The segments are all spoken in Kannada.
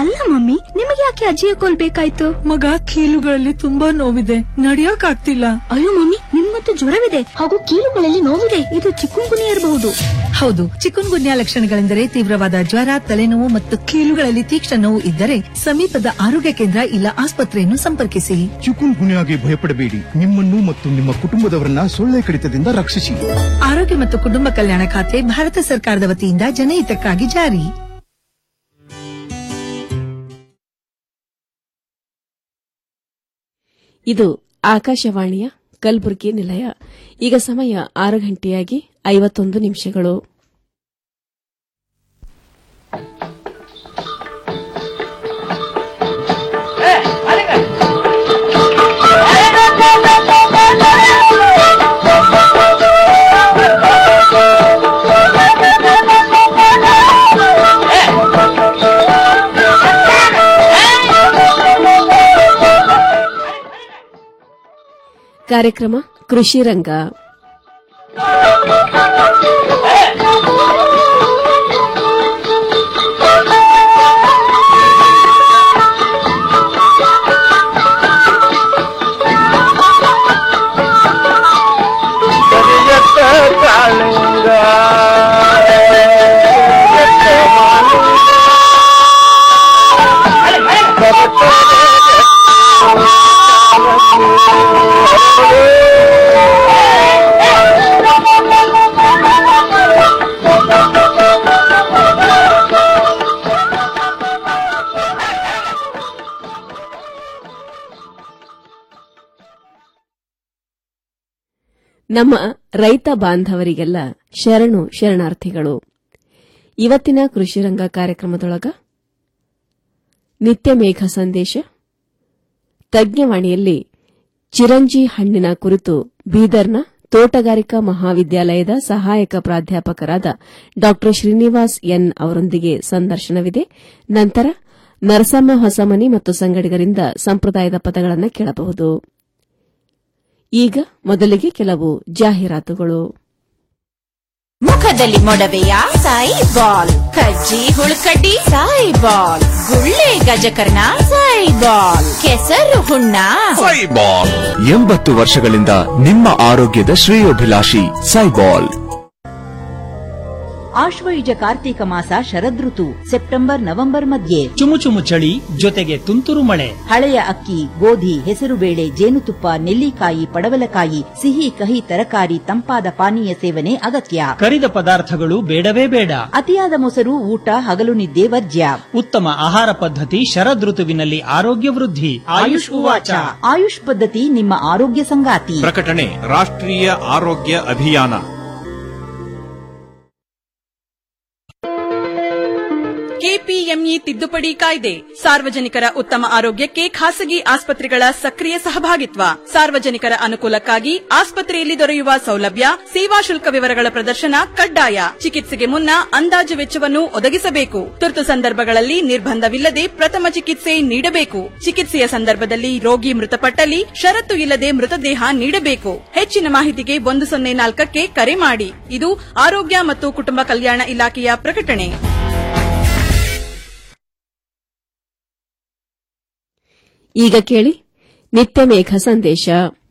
ಅಲ್ಲ ಮಮ್ಮಿ ನಿಮಗೆ ಯಾಕೆ ಅಜ್ಜಿಯ ಕೋಲ್ ಬೇಕಾಯ್ತು ಮಗ ಕೀಲುಗಳಲ್ಲಿ ತುಂಬಾ ನೋವಿದೆ ನಡಿಯಕ್ ಆಗ್ತಿಲ್ಲ ಅಯ್ಯೋ ಮಮ್ಮಿ ನಿಮ್ಮತ್ತು ಜ್ವರವಿದೆ ಹಾಗೂ ಕೀಲುಗಳಲ್ಲಿ ನೋವಿದೆ ಇದು ಚಿಕ್ಕುಂಗುನಿ ಇರಬಹುದು ಹೌದು ಚಿಕನ್ ಗುನ್ಯಾ ಲಕ್ಷಣಗಳೆಂದರೆ ತೀವ್ರವಾದ ಜ್ವರ ತಲೆನೋವು ಮತ್ತು ಕೀಲುಗಳಲ್ಲಿ ತೀಕ್ಷ್ಣ ನೋವು ಇದ್ದರೆ ಸಮೀಪದ ಆರೋಗ್ಯ ಕೇಂದ್ರ ಇಲ್ಲ ಆಸ್ಪತ್ರೆಯನ್ನು ಸಂಪರ್ಕಿಸಿ ಚಿಕುನ್ ಗುನ್ಯಾಗೆ ಭಯಪಡಬೇಡಿ ನಿಮ್ಮನ್ನು ಮತ್ತು ನಿಮ್ಮ ಕುಟುಂಬದವರನ್ನ ಸೊಳ್ಳೆ ಕಡಿತದಿಂದ ರಕ್ಷಿಸಿ ಆರೋಗ್ಯ ಮತ್ತು ಕುಟುಂಬ ಕಲ್ಯಾಣ ಖಾತೆ ಭಾರತ ಸರ್ಕಾರದ ವತಿಯಿಂದ ಜನಹಿತಕ್ಕಾಗಿ ಜಾರಿ ಇದು ಆಕಾಶವಾಣಿಯ ಕಲಬುರಗಿ ನಿಲಯ ಈಗ ಸಮಯ ಆರು ಗಂಟೆಯಾಗಿ ಐವತ್ತೊಂದು ನಿಮಿಷಗಳು ಕಾರ್ಯಕ್ರಮ ಕೃಷಿ ರಂಗ ನಮ್ಮ ರೈತ ಬಾಂಧವರಿಗೆಲ್ಲ ಶರಣು ಶರಣಾರ್ಥಿಗಳು ಇವತ್ತಿನ ಕೃಷಿ ರಂಗ ಕಾರ್ಯಕ್ರಮದೊಳಗ ನಿತ್ಯ ಮೇಘ ಸಂದೇಶ ತಜ್ಞವಾಣಿಯಲ್ಲಿ ಚಿರಂಜಿ ಹಣ್ಣಿನ ಕುರಿತು ಬೀದರ್ನ ತೋಟಗಾರಿಕಾ ಮಹಾವಿದ್ಯಾಲಯದ ಸಹಾಯಕ ಪ್ರಾಧ್ಯಾಪಕರಾದ ಡಾ ಶ್ರೀನಿವಾಸ್ ಎನ್ ಅವರೊಂದಿಗೆ ಸಂದರ್ಶನವಿದೆ ನಂತರ ನರಸಮ್ಮ ಹೊಸಮನಿ ಮತ್ತು ಸಂಗಡಿಗರಿಂದ ಸಂಪ್ರದಾಯದ ಪದಗಳನ್ನು ಕೇಳಬಹುದು ಈಗ ಮೊದಲಿಗೆ ಕೆಲವು ಜಾಹೀರಾತುಗಳು ಮುಖದಲ್ಲಿ ಮೊಡವೆಯ ಸಾಯಿ ಬಾಲ್ ಕಜ್ಜಿ ಹುಳುಕಡ್ಡಿ ಸಾಯಿ ಬಾಲ್ ಗುಳ್ಳೆ ಗಜಕರ್ಣ ಸಾಯಿ ಬಾಲ್ ಕೆಸರು ಹುಣ್ಣ ಸೈಬಾಲ್ ಎಂಬತ್ತು ವರ್ಷಗಳಿಂದ ನಿಮ್ಮ ಆರೋಗ್ಯದ ಶ್ರೇಯೋಭಿಲಾಷಿ ಸೈಬಾಲ್ ಆಶ್ವಯುಜ ಕಾರ್ತೀಕ ಮಾಸ ಶರದೃತು ಸೆಪ್ಟೆಂಬರ್ ನವೆಂಬರ್ ಮಧ್ಯೆ ಚುಮು ಚುಮು ಚಳಿ ಜೊತೆಗೆ ತುಂತುರು ಮಳೆ ಹಳೆಯ ಅಕ್ಕಿ ಗೋಧಿ ಹೆಸರುಬೇಳೆ ಜೇನುತುಪ್ಪ ನೆಲ್ಲಿಕಾಯಿ ಪಡವಲಕಾಯಿ ಸಿಹಿ ಕಹಿ ತರಕಾರಿ ತಂಪಾದ ಪಾನೀಯ ಸೇವನೆ ಅಗತ್ಯ ಕರಿದ ಪದಾರ್ಥಗಳು ಬೇಡವೇ ಬೇಡ ಅತಿಯಾದ ಮೊಸರು ಊಟ ಹಗಲು ನಿದ್ದೆ ವರ್ಜ್ಯ ಉತ್ತಮ ಆಹಾರ ಪದ್ಧತಿ ಶರದೃತುವಿನಲ್ಲಿ ಆರೋಗ್ಯ ವೃದ್ಧಿ ಆಯುಷ್ ಉವಾಚ ಆಯುಷ್ ಪದ್ಧತಿ ನಿಮ್ಮ ಆರೋಗ್ಯ ಸಂಗಾತಿ ಪ್ರಕಟಣೆ ರಾಷ್ಟ್ರೀಯ ಆರೋಗ್ಯ ಅಭಿಯಾನ ಕೆಪಿಎಂಇ ತಿದ್ದುಪಡಿ ಕಾಯ್ದೆ ಸಾರ್ವಜನಿಕರ ಉತ್ತಮ ಆರೋಗ್ಯಕ್ಕೆ ಖಾಸಗಿ ಆಸ್ಪತ್ರೆಗಳ ಸಕ್ರಿಯ ಸಹಭಾಗಿತ್ವ ಸಾರ್ವಜನಿಕರ ಅನುಕೂಲಕ್ಕಾಗಿ ಆಸ್ಪತ್ರೆಯಲ್ಲಿ ದೊರೆಯುವ ಸೌಲಭ್ಯ ಸೇವಾ ಶುಲ್ಕ ವಿವರಗಳ ಪ್ರದರ್ಶನ ಕಡ್ಡಾಯ ಚಿಕಿತ್ಸೆಗೆ ಮುನ್ನ ಅಂದಾಜು ವೆಚ್ಚವನ್ನು ಒದಗಿಸಬೇಕು ತುರ್ತು ಸಂದರ್ಭಗಳಲ್ಲಿ ನಿರ್ಬಂಧವಿಲ್ಲದೆ ಪ್ರಥಮ ಚಿಕಿತ್ಸೆ ನೀಡಬೇಕು ಚಿಕಿತ್ಸೆಯ ಸಂದರ್ಭದಲ್ಲಿ ರೋಗಿ ಮೃತಪಟ್ಟಲ್ಲಿ ಷರತ್ತು ಇಲ್ಲದೆ ಮೃತದೇಹ ನೀಡಬೇಕು ಹೆಚ್ಚಿನ ಮಾಹಿತಿಗೆ ಒಂದು ಸೊನ್ನೆ ನಾಲ್ಕಕ್ಕೆ ಕರೆ ಮಾಡಿ ಇದು ಆರೋಗ್ಯ ಮತ್ತು ಕುಟುಂಬ ಕಲ್ಯಾಣ ಇಲಾಖೆಯ ಪ್ರಕಟಣೆ ಈಗ ಕೇಳಿ ನಿತ್ಯ ಮೇಘ ಸಂದೇಶ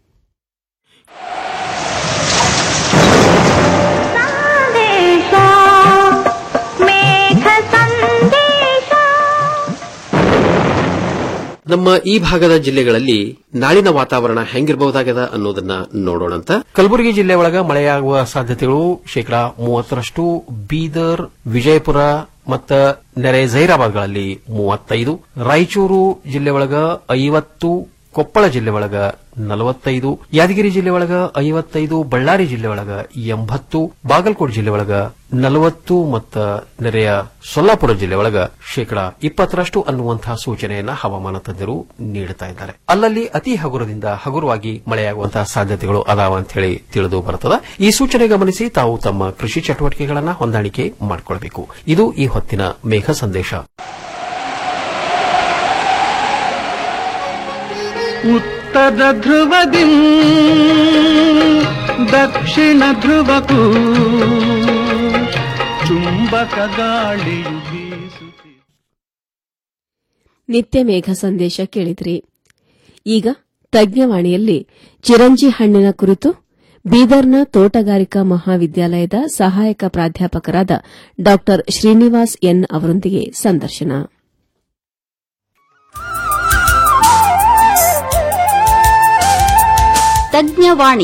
ನಮ್ಮ ಈ ಭಾಗದ ಜಿಲ್ಲೆಗಳಲ್ಲಿ ನಾಳಿನ ವಾತಾವರಣ ಹೆಂಗಿರಬಹುದಾಗದ ಅನ್ನೋದನ್ನ ನೋಡೋಣಂತ ಕಲಬುರಗಿ ಜಿಲ್ಲೆ ಒಳಗ ಮಳೆಯಾಗುವ ಸಾಧ್ಯತೆಗಳು ಶೇಕಡಾ ಮೂವತ್ತರಷ್ಟು ಬೀದರ್ ವಿಜಯಪುರ ಮತ್ತ ನೆರೆ ಜೈರಾಬಾದ್ಗಳಲ್ಲಿ ಮೂವತ್ತೈದು ರಾಯಚೂರು ಜಿಲ್ಲೆ ಒಳಗ ಐವತ್ತು ಕೊಪ್ಪಳ ಜಿಲ್ಲೆ ಒಳಗ ನಲವತ್ತೈದು ಯಾದಗಿರಿ ಜಿಲ್ಲೆ ಒಳಗ ಐವತ್ತೈದು ಬಳ್ಳಾರಿ ಜಿಲ್ಲೆ ಒಳಗ ಎಂಬತ್ತು ಬಾಗಲಕೋಟೆ ಜಿಲ್ಲೆ ಒಳಗ ನಲವತ್ತು ಮತ್ತ ನೆರೆಯ ಸೊಲ್ಲಾಪುರ ಜಿಲ್ಲೆ ಒಳಗ ಶೇಕಡಾ ಇಪ್ಪತ್ತರಷ್ಟು ಅನ್ನುವಂತಹ ಸೂಚನೆಯನ್ನ ಹವಾಮಾನ ತಜ್ಞರು ನೀಡುತ್ತಾ ಇದ್ದಾರೆ ಅಲ್ಲಲ್ಲಿ ಅತಿ ಹಗುರದಿಂದ ಹಗುರವಾಗಿ ಮಳೆಯಾಗುವಂತಹ ಸಾಧ್ಯತೆಗಳು ಅದಾವ ಅಂತ ಹೇಳಿ ತಿಳಿದು ಬರುತ್ತದೆ ಈ ಸೂಚನೆ ಗಮನಿಸಿ ತಾವು ತಮ್ಮ ಕೃಷಿ ಚಟುವಟಿಕೆಗಳನ್ನ ಹೊಂದಾಣಿಕೆ ಮಾಡಿಕೊಳ್ಳಬೇಕು ಇದು ಈ ಹೊತ್ತಿನ ಮೇಘ ಸಂದೇಶ ಉತ್ತರ ಧ್ರುವದಿ ದಕ್ಷಿಣ ಧ್ರುವಕ್ಕೂ ಚುಂಬಕ ಗಾಳಿಯು ಬೀಸುತ್ತಿದೆ ನಿತ್ಯ ಮೇಘ ಸಂದೇಶ ಕೇಳಿದ್ರಿ ಈಗ ತಜ್ಞವಾಣಿಯಲ್ಲಿ ಚಿರಂಜಿ ಹಣ್ಣಿನ ಕುರಿತು ಬೀದರ್ನ ತೋಟಗಾರಿಕಾ ಮಹಾವಿದ್ಯಾಲಯದ ಸಹಾಯಕ ಪ್ರಾಧ್ಯಾಪಕರಾದ ಡಾ ಶ್ರೀನಿವಾಸ್ ಎನ್ ಅವರೊಂದಿಗೆ ಸಂದರ್ಶನ ತಜ್ಞವಾಣಿ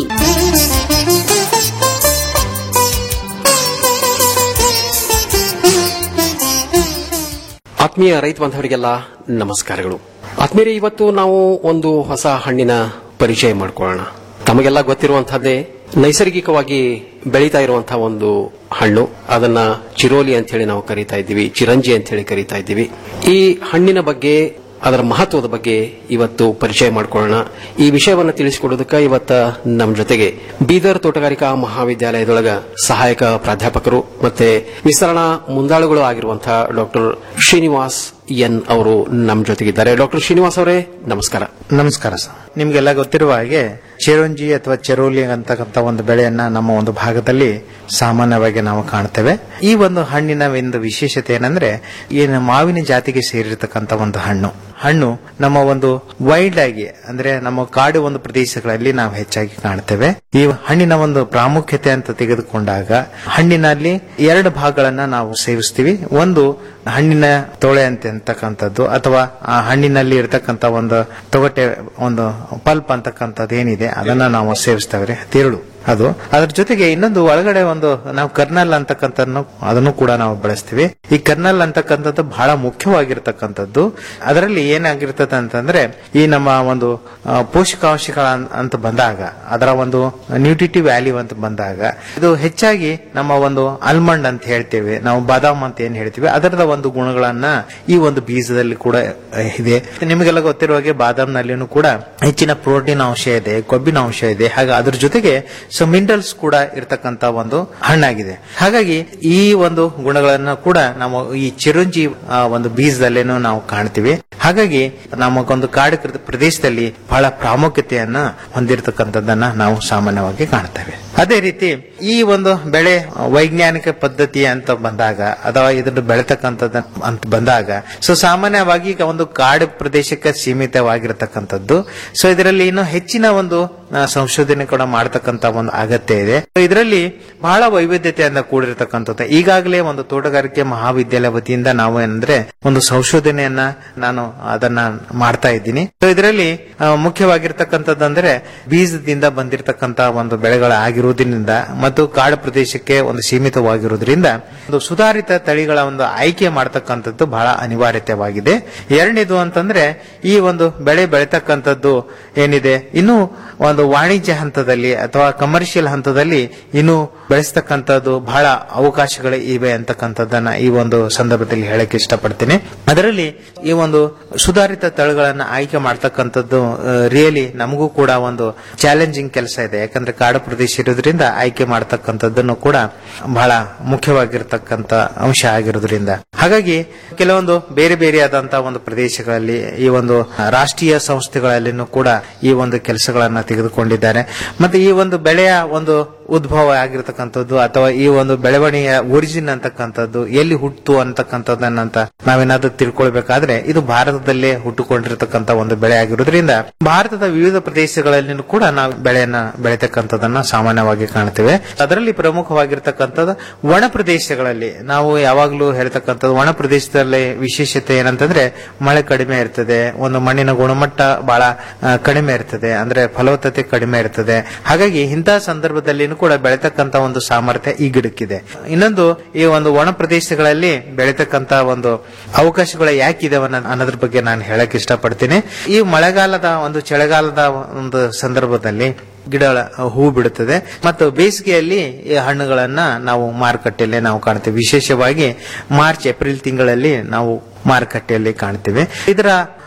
ಆತ್ಮೀಯ ರೈತ ಬಾಂಧವರಿಗೆಲ್ಲ ನಮಸ್ಕಾರಗಳು ಆತ್ಮೀಯರೇ ಇವತ್ತು ನಾವು ಒಂದು ಹೊಸ ಹಣ್ಣಿನ ಪರಿಚಯ ಮಾಡಿಕೊಳ್ಳೋಣ ತಮಗೆಲ್ಲ ಗೊತ್ತಿರುವಂತಹದ್ದೇ ನೈಸರ್ಗಿಕವಾಗಿ ಬೆಳೀತಾ ಇರುವಂತಹ ಒಂದು ಹಣ್ಣು ಅದನ್ನ ಚಿರೋಲಿ ಅಂತ ಹೇಳಿ ನಾವು ಕರೀತಾ ಇದ್ದೀವಿ ಚಿರಂಜಿ ಅಂತ ಹೇಳಿ ಕರೀತಾ ಇದ್ದೀವಿ ಈ ಹಣ್ಣಿನ ಬಗ್ಗೆ ಅದರ ಮಹತ್ವದ ಬಗ್ಗೆ ಇವತ್ತು ಪರಿಚಯ ಮಾಡಿಕೊಳ್ಳೋಣ ಈ ವಿಷಯವನ್ನು ತಿಳಿಸಿಕೊಡೋದಕ್ಕೆ ಇವತ್ತ ನಮ್ಮ ಜೊತೆಗೆ ಬೀದರ್ ತೋಟಗಾರಿಕಾ ಮಹಾವಿದ್ಯಾಲಯದೊಳಗ ಸಹಾಯಕ ಪ್ರಾಧ್ಯಾಪಕರು ಮತ್ತೆ ವಿಸ್ತರಣಾ ಮುಂದಾಳುಗಳು ಆಗಿರುವಂತಹ ಡಾಕ್ಟರ್ ಶ್ರೀನಿವಾಸ್ ಎನ್ ಅವರು ನಮ್ಮ ಜೊತೆಗಿದ್ದಾರೆ ಡಾಕ್ಟರ್ ಶ್ರೀನಿವಾಸ್ ಅವರೇ ನಮಸ್ಕಾರ ನಮಸ್ಕಾರ ಸರ್ ನಿಮ್ಗೆಲ್ಲ ಗೊತ್ತಿರುವ ಹಾಗೆ ಚಿರೋಂಜಿ ಅಥವಾ ಚೆರೋಲಿ ಅಂತಕ್ಕಂಥ ಒಂದು ಬೆಳೆಯನ್ನ ನಮ್ಮ ಒಂದು ಭಾಗದಲ್ಲಿ ಸಾಮಾನ್ಯವಾಗಿ ನಾವು ಕಾಣ್ತೇವೆ ಈ ಒಂದು ಹಣ್ಣಿನ ಒಂದು ವಿಶೇಷತೆ ಏನಂದ್ರೆ ಏನು ಮಾವಿನ ಜಾತಿಗೆ ಸೇರಿರತಕ್ಕಂಥ ಒಂದು ಹಣ್ಣು ಹಣ್ಣು ನಮ್ಮ ಒಂದು ವೈಲ್ಡ್ ಆಗಿ ಅಂದ್ರೆ ನಮ್ಮ ಕಾಡು ಒಂದು ಪ್ರದೇಶಗಳಲ್ಲಿ ನಾವು ಹೆಚ್ಚಾಗಿ ಕಾಣ್ತೇವೆ ಈ ಹಣ್ಣಿನ ಒಂದು ಪ್ರಾಮುಖ್ಯತೆ ಅಂತ ತೆಗೆದುಕೊಂಡಾಗ ಹಣ್ಣಿನಲ್ಲಿ ಎರಡು ಭಾಗಗಳನ್ನ ನಾವು ಸೇವಿಸ್ತೀವಿ ಒಂದು ಹಣ್ಣಿನ ತೊಳೆ ಅಂತ ಅಂತಕ್ಕಂಥದ್ದು ಅಥವಾ ಆ ಹಣ್ಣಿನಲ್ಲಿ ಇರತಕ್ಕಂಥ ಒಂದು ತೊಗಟೆ ಒಂದು ಪಲ್ಪ್ ಅಂತಕ್ಕಂಥದ್ದು ಏನಿದೆ ಅದನ್ನ ನಾವು ಸೇವಿಸ್ತೇವೆ ತಿರುಳು ಅದು ಅದ್ರ ಜೊತೆಗೆ ಇನ್ನೊಂದು ಒಳಗಡೆ ಒಂದು ನಾವು ಕರ್ನಲ್ ಅಂತಕ್ಕಂಥ ಅದನ್ನು ಕೂಡ ನಾವು ಬಳಸ್ತೀವಿ ಈ ಕರ್ನಲ್ ಅಂತಕ್ಕಂಥದ್ದು ಬಹಳ ಮುಖ್ಯವಾಗಿರ್ತಕ್ಕಂಥದ್ದು ಅದರಲ್ಲಿ ಏನಾಗಿರ್ತದೆ ಅಂತಂದ್ರೆ ಈ ನಮ್ಮ ಒಂದು ಆ, ಪೋಷಕಾಂಶಗಳ ಅನ್- ಅಂತ ಬಂದಾಗ ಅದರ ಒಂದು ನ್ಯೂಟ್ರಿಟಿವ್ ವ್ಯಾಲ್ಯೂ ಅಂತ ಬಂದಾಗ ಇದು ಹೆಚ್ಚಾಗಿ ನಮ್ಮ ಒಂದು ಆಲ್ಮಂಡ್ ಅಂತ ಹೇಳ್ತೇವೆ ನಾವು ಬಾದಾಮ್ ಅಂತ ಏನ್ ಹೇಳ್ತೀವಿ ಅದರದ ಒಂದು ಗುಣಗಳನ್ನ ಈ ಒಂದು ಬೀಜದಲ್ಲಿ ಕೂಡ ಆ, ಇದೆ ನಿಮಗೆಲ್ಲ ಗೊತ್ತಿರುವ ಹಾಗೆ ಬಾದಾಮ್ನಲ್ಲಿನೂ ಕೂಡ ಹೆಚ್ಚಿನ ಪ್ರೋಟೀನ್ ಅಂಶ ಇದೆ ಕೊಬ್ಬಿನ ಅಂಶ ಇದೆ ಹಾಗೆ ಅದ್ರ ಜೊತೆಗೆ ಸೊ ಮಿನರಲ್ಸ್ ಕೂಡ ಇರತಕ್ಕಂತ ಒಂದು ಹಣ್ಣಾಗಿದೆ ಹಾಗಾಗಿ ಈ ಒಂದು ಗುಣಗಳನ್ನ ಕೂಡ ನಾವು ಈ ಚಿರಂಜಿ ಆ, ಒಂದು ಬೀಜದಲ್ಲೇನು ನಾವು ಕಾಣ್ತೀವಿ ಹಾಗಾಗಿ ನಮಗೊಂದು ಕಾಡು ಕೃತ- ಪ್ರದೇಶದಲ್ಲಿ ಬಹಳ ಪ್ರಾಮುಖ್ಯತೆಯನ್ನ ಹೊಂದಿರತಕ್ಕಂಥದ್ದನ್ನ ನಾವು ಸಾಮಾನ್ಯವಾಗಿ ಕಾಣ್ತೇವೆ ಅದೇ ರೀತಿ ಈ ಒಂದು ಬೆಳೆ ಆ, ವೈಜ್ಞಾನಿಕ ಪದ್ಧತಿ ಅಂತ ಬಂದಾಗ ಅಥವಾ ಇದನ್ನು ಬೆಳೆತಕ್ಕಂಥದ್ದು ಅಂತ ಬಂದಾಗ ಸೊ ಸಾಮಾನ್ಯವಾಗಿ ಈಗ ಒಂದು ಕಾಡು ಪ್ರದೇಶಕ್ಕೆ ಸೀಮಿತವಾಗಿರತಕ್ಕಂಥದ್ದು ಸೊ ಇದರಲ್ಲಿ ಇನ್ನು ಹೆಚ್ಚಿನ ಒಂದು ಆ, ಸಂಶೋಧನೆ ಕೂಡ ಮಾಡತಕ್ಕಂತ ಒಂದು ಅಗತ್ಯ ಇದೆ So ಇದರಲ್ಲಿ ಬಹಳ ವೈವಿಧ್ಯತೆಯಿಂದ ಕೂಡಿರತಕ್ಕಂಥದ್ದು ಈಗಾಗಲೇ ಒಂದು ತೋಟಗಾರಿಕೆ ಮಹಾವಿದ್ಯಾಲಯ ವತಿಯಿಂದ ನಾವು ಏನಂದ್ರೆ ಒಂದು ಸಂಶೋಧನೆಯನ್ನ ನಾನು ಅದನ್ನ ಮಾಡ್ತಾ ಇದ್ದೀನಿ ಸೊ ಇದರಲ್ಲಿ ಆ, ಮುಖ್ಯವಾಗಿರ್ತಕ್ಕಂಥದ್ದಂದ್ರೆ ಬೀಜದಿಂದ ಬಂದಿರತಕ್ಕಂತ ಒಂದು ಬೆಳೆಗಳಾಗಿರುವುದರಿಂದ ಮತ್ತು ಕಾಡು ಪ್ರದೇಶಕ್ಕೆ ಒಂದು ಸೀಮಿತವಾಗಿರುವುದರಿಂದ ಒಂದು ಸುಧಾರಿತ ತಳಿಗಳ ಒಂದು ಆಯ್ಕೆ ಮಾಡತಕ್ಕಂಥದ್ದು ಬಹಳ ಅನಿವಾರ್ಯತೆವಾಗಿದೆ ಎರಡನೇದು ಅಂತಂದ್ರೆ ಈ ಒಂದು ಬೆಳೆ ಬೆಳೆತಕ್ಕಂಥದ್ದು ಏನಿದೆ ಇನ್ನು ಒಂದು ವಾಣಿಜ್ಯ ಹಂತದಲ್ಲಿ ಅಥವಾ ಕಮರ್ಷಿಯಲ್ ಹಂತದಲ್ಲಿ ಇನ್ನು ಬೆಳೆಸ್ತಕ್ಕಂಥದ್ದು ಬಹಳ ಅವಕಾಶಗಳು ಇವೆ ಅಂತಕ್ಕಂಥದ್ದನ್ನ ಈ ಒಂದು ಸಂದರ್ಭದಲ್ಲಿ ಹೇಳಕ್ ಇಷ್ಟಪಡ್ತೀನಿ ಅದರಲ್ಲಿ ಈ ಒಂದು ಸುಧಾರಿತ ತಳಿಗಳನ್ನ ಆಯ್ಕೆ ಮಾಡ್ತಕ್ಕಂಥದ್ದು ರಿಯಲಿ ನಮಗೂ ಕೂಡ ಒಂದು ಚಾಲೆಂಜಿಂಗ್ ಕೆಲಸ ಇದೆ ಯಾಕಂದ್ರೆ ಕಾಡು ಪ್ರದೇಶ ಇರೋದ್ರಿಂದ ಆಯ್ಕೆ ಮಾಡ್ತಕ್ಕಂಥದ್ದನ್ನು ಕೂಡ ಬಹಳ ಮುಖ್ಯವಾಗಿರ್ತಕ್ಕಂಥ ಅಂಶ ಆಗಿರೋದ್ರಿಂದ ಹಾಗಾಗಿ ಕೆಲವೊಂದು ಬೇರೆ ಬೇರೆ ಆದಂತಹ ಒಂದು ಪ್ರದೇಶಗಳಲ್ಲಿ ಈ ಒಂದು ರಾಷ್ಟ್ರೀಯ ಸಂಸ್ಥೆಗಳಲ್ಲಿನೂ ಕೂಡ ಈ ಒಂದು ಕೆಲಸಗಳನ್ನ ತೆಗೆದುಕೊಂಡಿದ್ದಾರೆ ಮತ್ತೆ ಈ ಒಂದು ಬೆಳೆಯ ಒಂದು ಉದ್ಭವ ಆಗಿರತಕ್ಕಂಥದ್ದು ಅಥವಾ ಈ ಒಂದು ಬೆಳವಣಿಗೆಯ ಒರಿಜಿನ್ ಅಂತಕ್ಕಂಥದ್ದು ಎಲ್ಲಿ ಹುಟ್ಟು ಅಂತಕ್ಕಂಥದ್ದನ್ನಂತ ನಾವೇನಾದ್ರೂ ತಿಳ್ಕೊಳ್ಬೇಕಾದ್ರೆ ಇದು ಭಾರತದಲ್ಲೇ ಹುಟ್ಟುಕೊಂಡಿರತಕ್ಕಂಥ ಒಂದು ಬೆಳೆ ಆಗಿರೋದ್ರಿಂದ ಭಾರತದ ವಿವಿಧ ಪ್ರದೇಶಗಳಲ್ಲಿ ಕೂಡ ನಾವು ಬೆಳೆಯನ್ನ ಬೆಳೆತಕ್ಕಂಥದ್ದನ್ನ ಸಾಮಾನ್ಯವಾಗಿ ಕಾಣ್ತೇವೆ ಅದರಲ್ಲಿ ಪ್ರಮುಖವಾಗಿರ್ತಕ್ಕಂಥದ್ದು ಒಣ ಪ್ರದೇಶಗಳಲ್ಲಿ ನಾವು ಯಾವಾಗಲೂ ಹೇಳ್ತಕ್ಕಂಥದ್ದು ಒಣ ಪ್ರದೇಶದಲ್ಲಿ ವಿಶೇಷತೆ ಏನಂತಂದ್ರೆ ಮಳೆ ಕಡಿಮೆ ಇರ್ತದೆ ಒಂದು ಮಣ್ಣಿನ ಗುಣಮಟ್ಟ ಬಹಳ ಆ, ಕಡಿಮೆ ಇರ್ತದೆ ಅಂದ್ರೆ ಫಲವತ್ತತೆ ಕಡಿಮೆ ಇರ್ತದೆ ಹಾಗಾಗಿ ಇಂತಹ ಸಂದರ್ಭದಲ್ಲಿನೂ ಕೂಡ ಬೆಳೆತಕ್ಕಂತ ಒಂದು ಸಾಮರ್ಥ್ಯ ಈ ಗಿಡಕ್ಕಿದೆ ಇನ್ನೊಂದು ಈ ಒಂದು ಒಣ ಪ್ರದೇಶಗಳಲ್ಲಿ ಬೆಳೆತಕ್ಕಂತ ಒಂದು ಅವಕಾಶಗಳು ಯಾಕಿದಾವೆ ಅನ್ನೋ- ಅನ್ನೋದ್ರ ಬಗ್ಗೆ ನಾನು ಹೇಳಕ್ ಇಷ್ಟಪಡ್ತೀನಿ ಈ ಮಳೆಗಾಲದ ಒಂದು ಚಳಿಗಾಲದ ಒಂದು ಸಂದರ್ಭದಲ್ಲಿ ಗಿಡಗಳ ಹೂ ಬಿಡುತ್ತದೆ ಮತ್ತು ಬೇಸಿಗೆಯಲ್ಲಿ ಈ ಹಣ್ಣುಗಳನ್ನ ನಾವು ಮಾರುಕಟ್ಟೆಯಲ್ಲಿ ನಾವು ಕಾಣ್ತೇವೆ ವಿಶೇಷವಾಗಿ ಮಾರ್ಚ್ ಏಪ್ರಿಲ್ ತಿಂಗಳಲ್ಲಿ ನಾವು ಮಾರುಕಟ್ಟೆಯಲ್ಲಿ ಕಾಣ್ತೇವೆ ಇದರ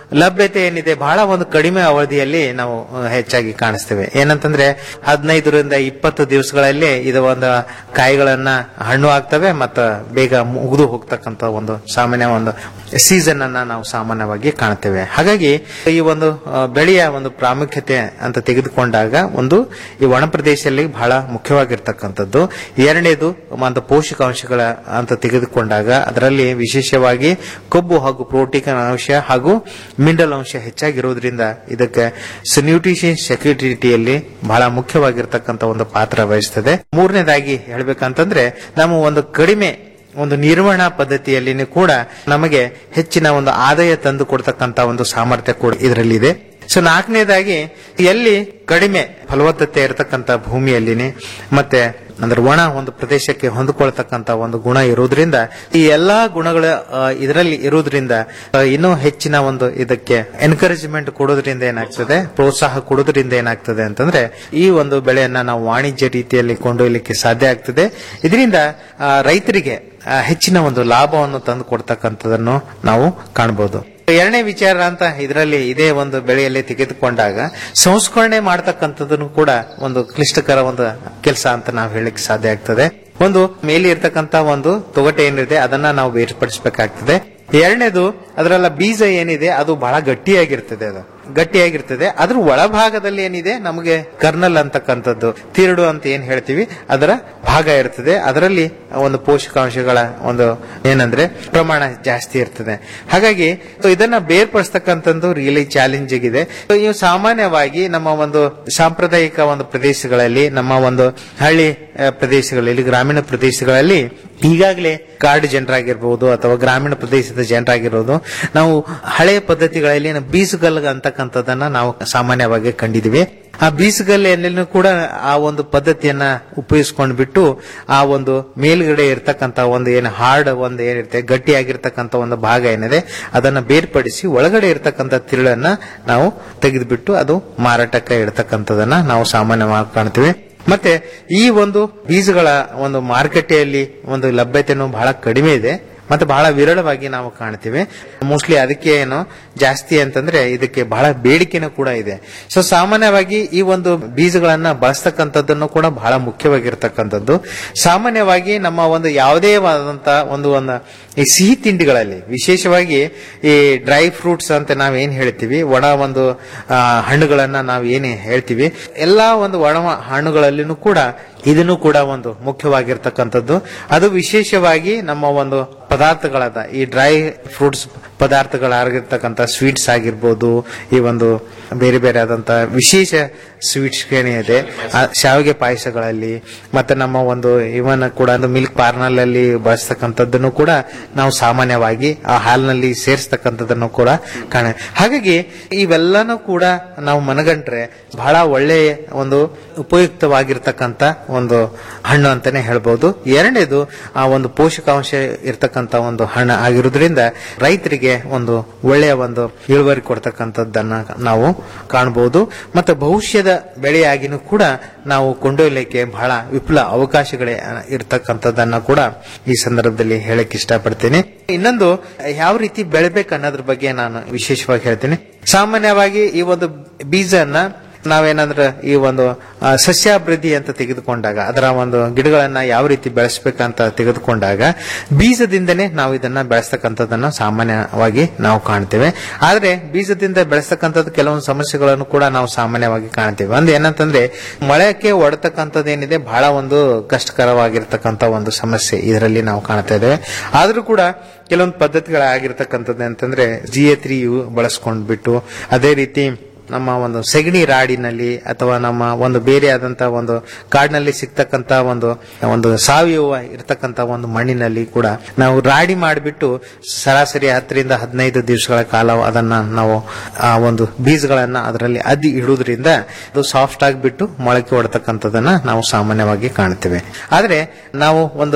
ಲಭ್ಯತೆ ಏನಿದೆ ಬಹಳ ಒಂದು ಕಡಿಮೆ ಅವಧಿಯಲ್ಲಿ ನಾವು ಆ, ಹೆಚ್ಚಾಗಿ ಕಾಣಿಸ್ತೇವೆ ಏನಂತಂದ್ರೆ ಹದಿನೈದರಿಂದ ಇಪ್ಪತ್ತು ದಿವಸಗಳಲ್ಲಿ ಇದು ಒಂದು ಕಾಯಿಗಳನ್ನ ಹಣ್ಣು ಆಗ್ತವೆ ಮತ್ತು ಬೇಗ ಮುಗಿದು ಹೋಗ್ತಕ್ಕಂತ ಒಂದು ಸಾಮಾನ್ಯ ಒಂದು ಸೀಸನ್ ಅನ್ನ ನಾವು ಸಾಮಾನ್ಯವಾಗಿ ಕಾಣ್ತೇವೆ ಹಾಗಾಗಿ ಈ ಒಂದು ಆ, ಬೆಳೆಯ ಒಂದು ಪ್ರಾಮುಖ್ಯತೆ ಅಂತ ತೆಗೆದುಕೊಂಡಾಗ ಒಂದು ಈ ಒಣ ಪ್ರದೇಶದಲ್ಲಿ ಬಹಳ ಮುಖ್ಯವಾಗಿರ್ತಕ್ಕಂಥದ್ದು ಎರಡನೇದು ಒಂದು ಪೋಷಕಾಂಶಗಳ ಅಂತ ತೆಗೆದುಕೊಂಡಾಗ ಅದರಲ್ಲಿ ವಿಶೇಷವಾಗಿ ಕೊಬ್ಬು ಹಾಗೂ ಪ್ರೋಟೀನ್ ಅಂಶ ಹಾಗೂ ಮಿನರಲ್ ಅಂಶ ಹೆಚ್ಚಾಗಿರೋದ್ರಿಂದ ಇದಕ್ಕೆ ನ್ಯೂಟ್ರಿಷನ್ ಸೆಕ್ಯೂರಿಟಿಯಲ್ಲಿ ಬಹಳ ಮುಖ್ಯವಾಗಿರ್ತಕ್ಕಂಥ ಒಂದು ಪಾತ್ರ ವಹಿಸ್ತದೆ ಮೂರನೇದಾಗಿ ಹೇಳ್ಬೇಕಂತಂದ್ರೆ ನಾವು ಒಂದು ಕಡಿಮೆ ಒಂದು ನಿರ್ವಹಣಾ ಪದ್ಧತಿಯಲ್ಲಿ ಕೂಡ ನಮಗೆ ಹೆಚ್ಚಿನ ಒಂದು ಆದಾಯ ತಂದು ಕೊಡ್ತಕ್ಕಂತ ಒಂದು ಸಾಮರ್ಥ್ಯ ಕೂಡ ಇದರಲ್ಲಿದೆ ಸೊ ನಾಲ್ಕನೇದಾಗಿ ಎಲ್ಲಿ ಕಡಿಮೆ ಫಲವತ್ತತೆ ಇರತಕ್ಕಂತ ಭೂಮಿಯಲ್ಲಿನೇ ಮತ್ತೆ ಅಂದ್ರೆ ಒಣ ಒಂದು ಪ್ರದೇಶಕ್ಕೆ ಹೊಂದಿಕೊಳ್ತಕ್ಕಂತ ಒಂದು ಗುಣ ಇರುವುದರಿಂದ ಈ ಎಲ್ಲಾ ಗುಣಗಳ ಆ, ಇದರಲ್ಲಿ ಇರುವುದರಿಂದ ಆ, ಇನ್ನೂ ಹೆಚ್ಚಿನ ಒಂದು ಇದಕ್ಕೆ ಎನ್ಕರೇಜ್ಮೆಂಟ್ ಕೊಡೋದ್ರಿಂದ ಏನಾಗ್ತದೆ ಪ್ರೋತ್ಸಾಹ ಕೊಡೋದ್ರಿಂದ ಏನಾಗ್ತದೆ ಅಂತಂದ್ರೆ ಈ ಒಂದು ಬೆಳೆಯನ್ನ ನಾವು ವಾಣಿಜ್ಯ ರೀತಿಯಲ್ಲಿ ಕೊಂಡೊಯ್ಯಲಿಕ್ಕೆ ಸಾಧ್ಯ ಆಗ್ತದೆ ಇದರಿಂದ ಆ, ರೈತರಿಗೆ ಆ, ಹೆಚ್ಚಿನ ಒಂದು ಲಾಭವನ್ನು ತಂದು ಕೊಡ್ತಕ್ಕಂಥದನ್ನು ನಾವು ಕಾಣಬಹುದು ಎರಡನೇ ವಿಚಾರ ಅಂತ ಇದರಲ್ಲಿ ಇದೇ ಒಂದು ಬೆಳೆಯಲ್ಲಿ ತೆಗೆದುಕೊಂಡಾಗ ಸಂಸ್ಕರಣೆ ಮಾಡತಕ್ಕಂಥದ್ದನ್ನು ಕೂಡ ಒಂದು ಕ್ಲಿಷ್ಟಕರ ಒಂದು ಕೆಲಸ ಅಂತ ನಾವು ಹೇಳಲಿಕ್ಕೆ ಸಾಧ್ಯ ಆಗ್ತದೆ ಒಂದು ಮೇಲೆ ಇರ್ತಕ್ಕಂತ ಒಂದು ತೊಗಟೆ ಏನಿದೆ ಅದನ್ನ ನಾವು ಬೇರ್ಪಡಿಸಬೇಕಾಗ್ತದೆ ಎರಡನೇದು ಅದರಲ್ಲ ಬೀಜ ಏನಿದೆ ಅದು ಬಹಳ ಗಟ್ಟಿಯಾಗಿರ್ತದೆ ಅದು ಗಟ್ಟಿಯಾಗಿರ್ತದೆ ಅದ್ರ ಒಳಭಾಗದಲ್ಲಿ ಏನಿದೆ ನಮಗೆ ಕರ್ನಲ್ ಅಂತಕ್ಕಂಥದ್ದು ತಿರುಡು ಅಂತ ಏನ್ ಹೇಳ್ತೀವಿ ಅದರ ಭಾಗ ಇರ್ತದೆ ಅದರಲ್ಲಿ ಒಂದು ಪೋಷಕಾಂಶಗಳ ಒಂದು ಏನಂದ್ರೆ ಪ್ರಮಾಣ ಜಾಸ್ತಿ ಇರ್ತದೆ ಹಾಗಾಗಿ so ಇದನ್ನ ಬೇರ್ಪಡಿಸ್ತಕ್ಕಂಥದ್ದು ರಿಯಲಿ ಚಾಲೆಂಜಿಂಗ್ ಇದೆ So ಇವು ಸಾಮಾನ್ಯವಾಗಿ ನಮ್ಮ ಒಂದು ಸಾಂಪ್ರದಾಯಿಕ ಒಂದು ಪ್ರದೇಶಗಳಲ್ಲಿ ನಮ್ಮ ಒಂದು ಹಳ್ಳಿ ಆ, ಪ್ರದೇಶಗಳಲ್ಲಿ ಗ್ರಾಮೀಣ ಪ್ರದೇಶಗಳಲ್ಲಿ ಈಗಾಗಲೇ ಕಾಡು ಜನರಾಗಿರ್ಬೋದು ಅಥವಾ ಗ್ರಾಮೀಣ ಪ್ರದೇಶದ ಜನರಾಗಿರೋದು ನಾವು ಹಳೆಯ ಪದ್ಧತಿಗಳಲ್ಲಿ ಬೀಸುಗಲ್ ಅಂತಕ್ಕಂಥದ್ದನ್ನ ನಾವು ಸಾಮಾನ್ಯವಾಗಿ ಕಂಡಿದ್ದೀವಿ ಆ ಬೀಸುಗಲ್ಲೆಲ್ಲೂ ಕೂಡ ಆ ಒಂದು ಪದ್ಧತಿಯನ್ನ ಉಪಯೋಗಿಸ್ಕೊಂಡು ಬಿಟ್ಟು ಆ ಒಂದು ಮೇಲ್ಗಡೆ ಇರ್ತಕ್ಕಂತ ಒಂದು ಏನು ಹಾರ್ಡ್ ಒಂದು ಏನಿರುತ್ತೆ ಗಟ್ಟಿಯಾಗಿರ್ತಕ್ಕಂತ ಒಂದು ಭಾಗ ಏನಿದೆ ಅದನ್ನ ಬೇರ್ಪಡಿಸಿ ಒಳಗಡೆ ಇರ್ತಕ್ಕಂಥ ತಿರುಳನ್ನ ನಾವು ತೆಗೆದುಬಿಟ್ಟು ಅದು ಮಾರಾಟಕ್ಕೆ ಇಡ್ತಕ್ಕಂಥದನ್ನ ನಾವು ಸಾಮಾನ್ಯವಾಗಿ ಕಾಣ್ತೀವಿ ಮತ್ತೆ ಈ ಒಂದು ಬೀಜಗಳ ಒಂದು ಮಾರುಕಟ್ಟೆಯಲ್ಲಿ ಒಂದು ಲಭ್ಯತೆನೂ ಬಹಳ ಕಡಿಮೆ ಇದೆ ಮತ್ತೆ ಬಹಳ ವಿರಳವಾಗಿ ನಾವು ಕಾಣ್ತೀವಿ ಮೋಸ್ಟ್ಲಿ ಅದಕ್ಕೆ ಏನು ಜಾಸ್ತಿ ಅಂತಂದ್ರೆ ಇದಕ್ಕೆ ಬಹಳ ಬೇಡಿಕೆನೂ ಕೂಡ ಇದೆ ಸೊ ಸಾಮಾನ್ಯವಾಗಿ ಈ ಒಂದು ಬೀಜಗಳನ್ನ ಬಳಸ್ತಕ್ಕಂಥದ್ದನ್ನು ಕೂಡ ಬಹಳ ಮುಖ್ಯವಾಗಿರ್ತಕ್ಕಂಥದ್ದು ಸಾಮಾನ್ಯವಾಗಿ ನಮ್ಮ ಒಂದು ಯಾವುದೇ ಆದಂತ ಒಂದು ಒಂದು ಈ ಸಿಹಿ ತಿಂಡಿಗಳಲ್ಲಿ ವಿಶೇಷವಾಗಿ ಈ ಡ್ರೈ ಫ್ರೂಟ್ಸ್ ಅಂತ ನಾವ್ ಏನ್ ಹೇಳ್ತೀವಿ ಒಣ ಒಂದು ಆ, ಹಣ್ಣುಗಳನ್ನ ನಾವು ಏನ್ ಹೇಳ್ತೀವಿ ಎಲ್ಲಾ ಒಂದು ಒಣ ಹಣ್ಣುಗಳಲ್ಲಿನೂ ಕೂಡ ಇದನ್ನು ಕೂಡ ಒಂದು ಮುಖ್ಯವಾಗಿರ್ತಕ್ಕಂಥದ್ದು ಅದು ವಿಶೇಷವಾಗಿ ನಮ್ಮ ಒಂದು ಪದಾರ್ಥಗಳಾದ ಈ ಡ್ರೈ ಫ್ರೂಟ್ಸ್ ಪದಾರ್ಥಗಳಾಗಿರ್ತಕ್ಕಂಥ ಸ್ವೀಟ್ಸ್ ಆಗಿರ್ಬೋದು ಈ ಒಂದು ಬೇರೆ ಬೇರೆ ಆದಂತ ವಿಶೇಷ ಸ್ವೀಟ್ಸ್ ಏನಿದೆ ಆ ಶಾವಿಗೆ ಪಾಯಸಗಳಲ್ಲಿ ಮತ್ತೆ ನಮ್ಮ ಒಂದು ಇವನ್ ಕೂಡ ಒಂದು ಮಿಲ್ಕ್ ಪಾರ್ನಲ್ ಬಳಸ್ತಕ್ಕಂಥದ್ದನ್ನು ಕೂಡ ನಾವು ಸಾಮಾನ್ಯವಾಗಿ ಆ ಹಾಲ್ನಲ್ಲಿ ಸೇರಿಸ್ತಕ್ಕಂಥದ್ದನ್ನು ಕೂಡ ಕಾಣ ಹಾಗಾಗಿ ಇವೆಲ್ಲನೂ ಕೂಡ ನಾವು ಮನಗಂಡ್ರೆ ಬಹಳ ಒಳ್ಳೆಯ ಒಂದು ಉಪಯುಕ್ತವಾಗಿರ್ತಕ್ಕಂಥ ಒಂದು ಹಣ್ಣು ಅಂತಾನೆ ಹೇಳ್ಬೋದು ಎರಡನೇದು ಆ ಒಂದು ಪೋಷಕಾಂಶ ಇರ್ತಕ್ಕಂಥ ಒಂದು ಹಣ್ಣು ಆಗಿರೋದ್ರಿಂದ ರೈತರಿಗೆ ಒಂದು ಒಳ್ಳೆಯ ಒಂದು ಇಳುವರಿ ಕೊಡ್ತಕ್ಕಂಥದ್ದನ್ನ ನಾವು ಕಾಣಬಹುದು ಮತ್ತೆ ಭವಿಷ್ಯದ ಬೆಳೆಯಾಗಿನೂ ಕೂಡ ನಾವು ಕೊಂಡೊಯ್ಯಲಿಕ್ಕೆ ಬಹಳ ವಿಪುಲ ಅವಕಾಶಗಳೇ ಇರ್ತಕ್ಕಂಥದ್ದನ್ನ ಕೂಡ ಈ ಸಂದರ್ಭದಲ್ಲಿ ಹೇಳಕ್ ಇಷ್ಟಪಡ್ತೀನಿ ಇನ್ನೊಂದು ಯಾವ ರೀತಿ ಬೆಳಿಬೇಕು ಅನ್ನೋದ್ರ ಬಗ್ಗೆ ನಾನು ವಿಶೇಷವಾಗಿ ಹೇಳ್ತೀನಿ ಸಾಮಾನ್ಯವಾಗಿ ಈ ಒಂದು ಬೀಜನ ನಾವೇನಂದ್ರೆ ಈ ಒಂದು ಆ, ಸಸ್ಯಾಭಿವೃದ್ಧಿ ಅಂತ ತೆಗೆದುಕೊಂಡಾಗ ಅದರ ಒಂದು ಗಿಡಗಳನ್ನ ಯಾವ ರೀತಿ ಬೆಳೆಸಬೇಕಂತ ತೆಗೆದುಕೊಂಡಾಗ ಬೀಜದಿಂದನೇ ನಾವು ಇದನ್ನ ಬೆಳೆಸ್ತಕ್ಕಂಥದ್ದನ್ನ ಸಾಮಾನ್ಯವಾಗಿ ನಾವು ಕಾಣ್ತೇವೆ ಆದ್ರೆ ಬೀಜದಿಂದ ಬೆಳೆಸ್ತಕ್ಕಂಥದ್ದು ಕೆಲವೊಂದು ಸಮಸ್ಯೆಗಳನ್ನು ಕೂಡ ನಾವು ಸಾಮಾನ್ಯವಾಗಿ ಕಾಣ್ತೇವೆ ಒಂದು ಏನಂತಂದ್ರೆ ಮೊಳಕೆ ಒಡತಕ್ಕಂಥದ್ದು ಏನಿದೆ ಬಹಳ ಒಂದು ಕಷ್ಟಕರವಾಗಿರ್ತಕ್ಕಂಥ ಒಂದು ಸಮಸ್ಯೆ ಇದರಲ್ಲಿ ನಾವು ಕಾಣ್ತಾ ಇದ್ದೇವೆ ಆದ್ರೂ ಕೂಡ ಕೆಲವೊಂದು ಪದ್ಧತಿಗಳಾಗಿರ್ತಕ್ಕಂಥದ್ದು ಅಂತಂದ್ರೆ ಜಿ ಎ ತ್ರೀ ಯು ಬಳಸ್ಕೊಂಡ್ಬಿಟ್ಟು ಅದೇ ರೀತಿ ನಮ್ಮ ಒಂದು ಸೆಗಣಿ ರಾಡಿನಲ್ಲಿ ಅಥವಾ ನಮ್ಮ ಒಂದು ಬೇರೆ ಆದಂತ ಒಂದು ಕಾಡಿನಲ್ಲಿ ಸಿಗ್ತಕ್ಕಂತ ಒಂದು ಒಂದು ಸಾವಯವ ಇರತಕ್ಕಂತ ಒಂದು ಮಣ್ಣಿನಲ್ಲಿ ಕೂಡ ನಾವು ರಾಡಿ ಮಾಡಿಬಿಟ್ಟು ಸರಾಸರಿ ಹತ್ತರಿಂದ ಹದಿನೈದು ದಿವಸಗಳ ಕಾಲ ಅದನ್ನ ನಾವು ಆ ಒಂದು ಬೀಜಗಳನ್ನ ಅದರಲ್ಲಿ ಅದ್ದಿ ಇಡುವುದರಿಂದ ಅದು ಸಾಫ್ಟ್ ಆಗಿಬಿಟ್ಟು ಮೊಳಕೆ ಹೊಡತಕ್ಕಂಥದನ್ನ ನಾವು ಸಾಮಾನ್ಯವಾಗಿ ಕಾಣ್ತೇವೆ ಆದ್ರೆ ನಾವು ಒಂದು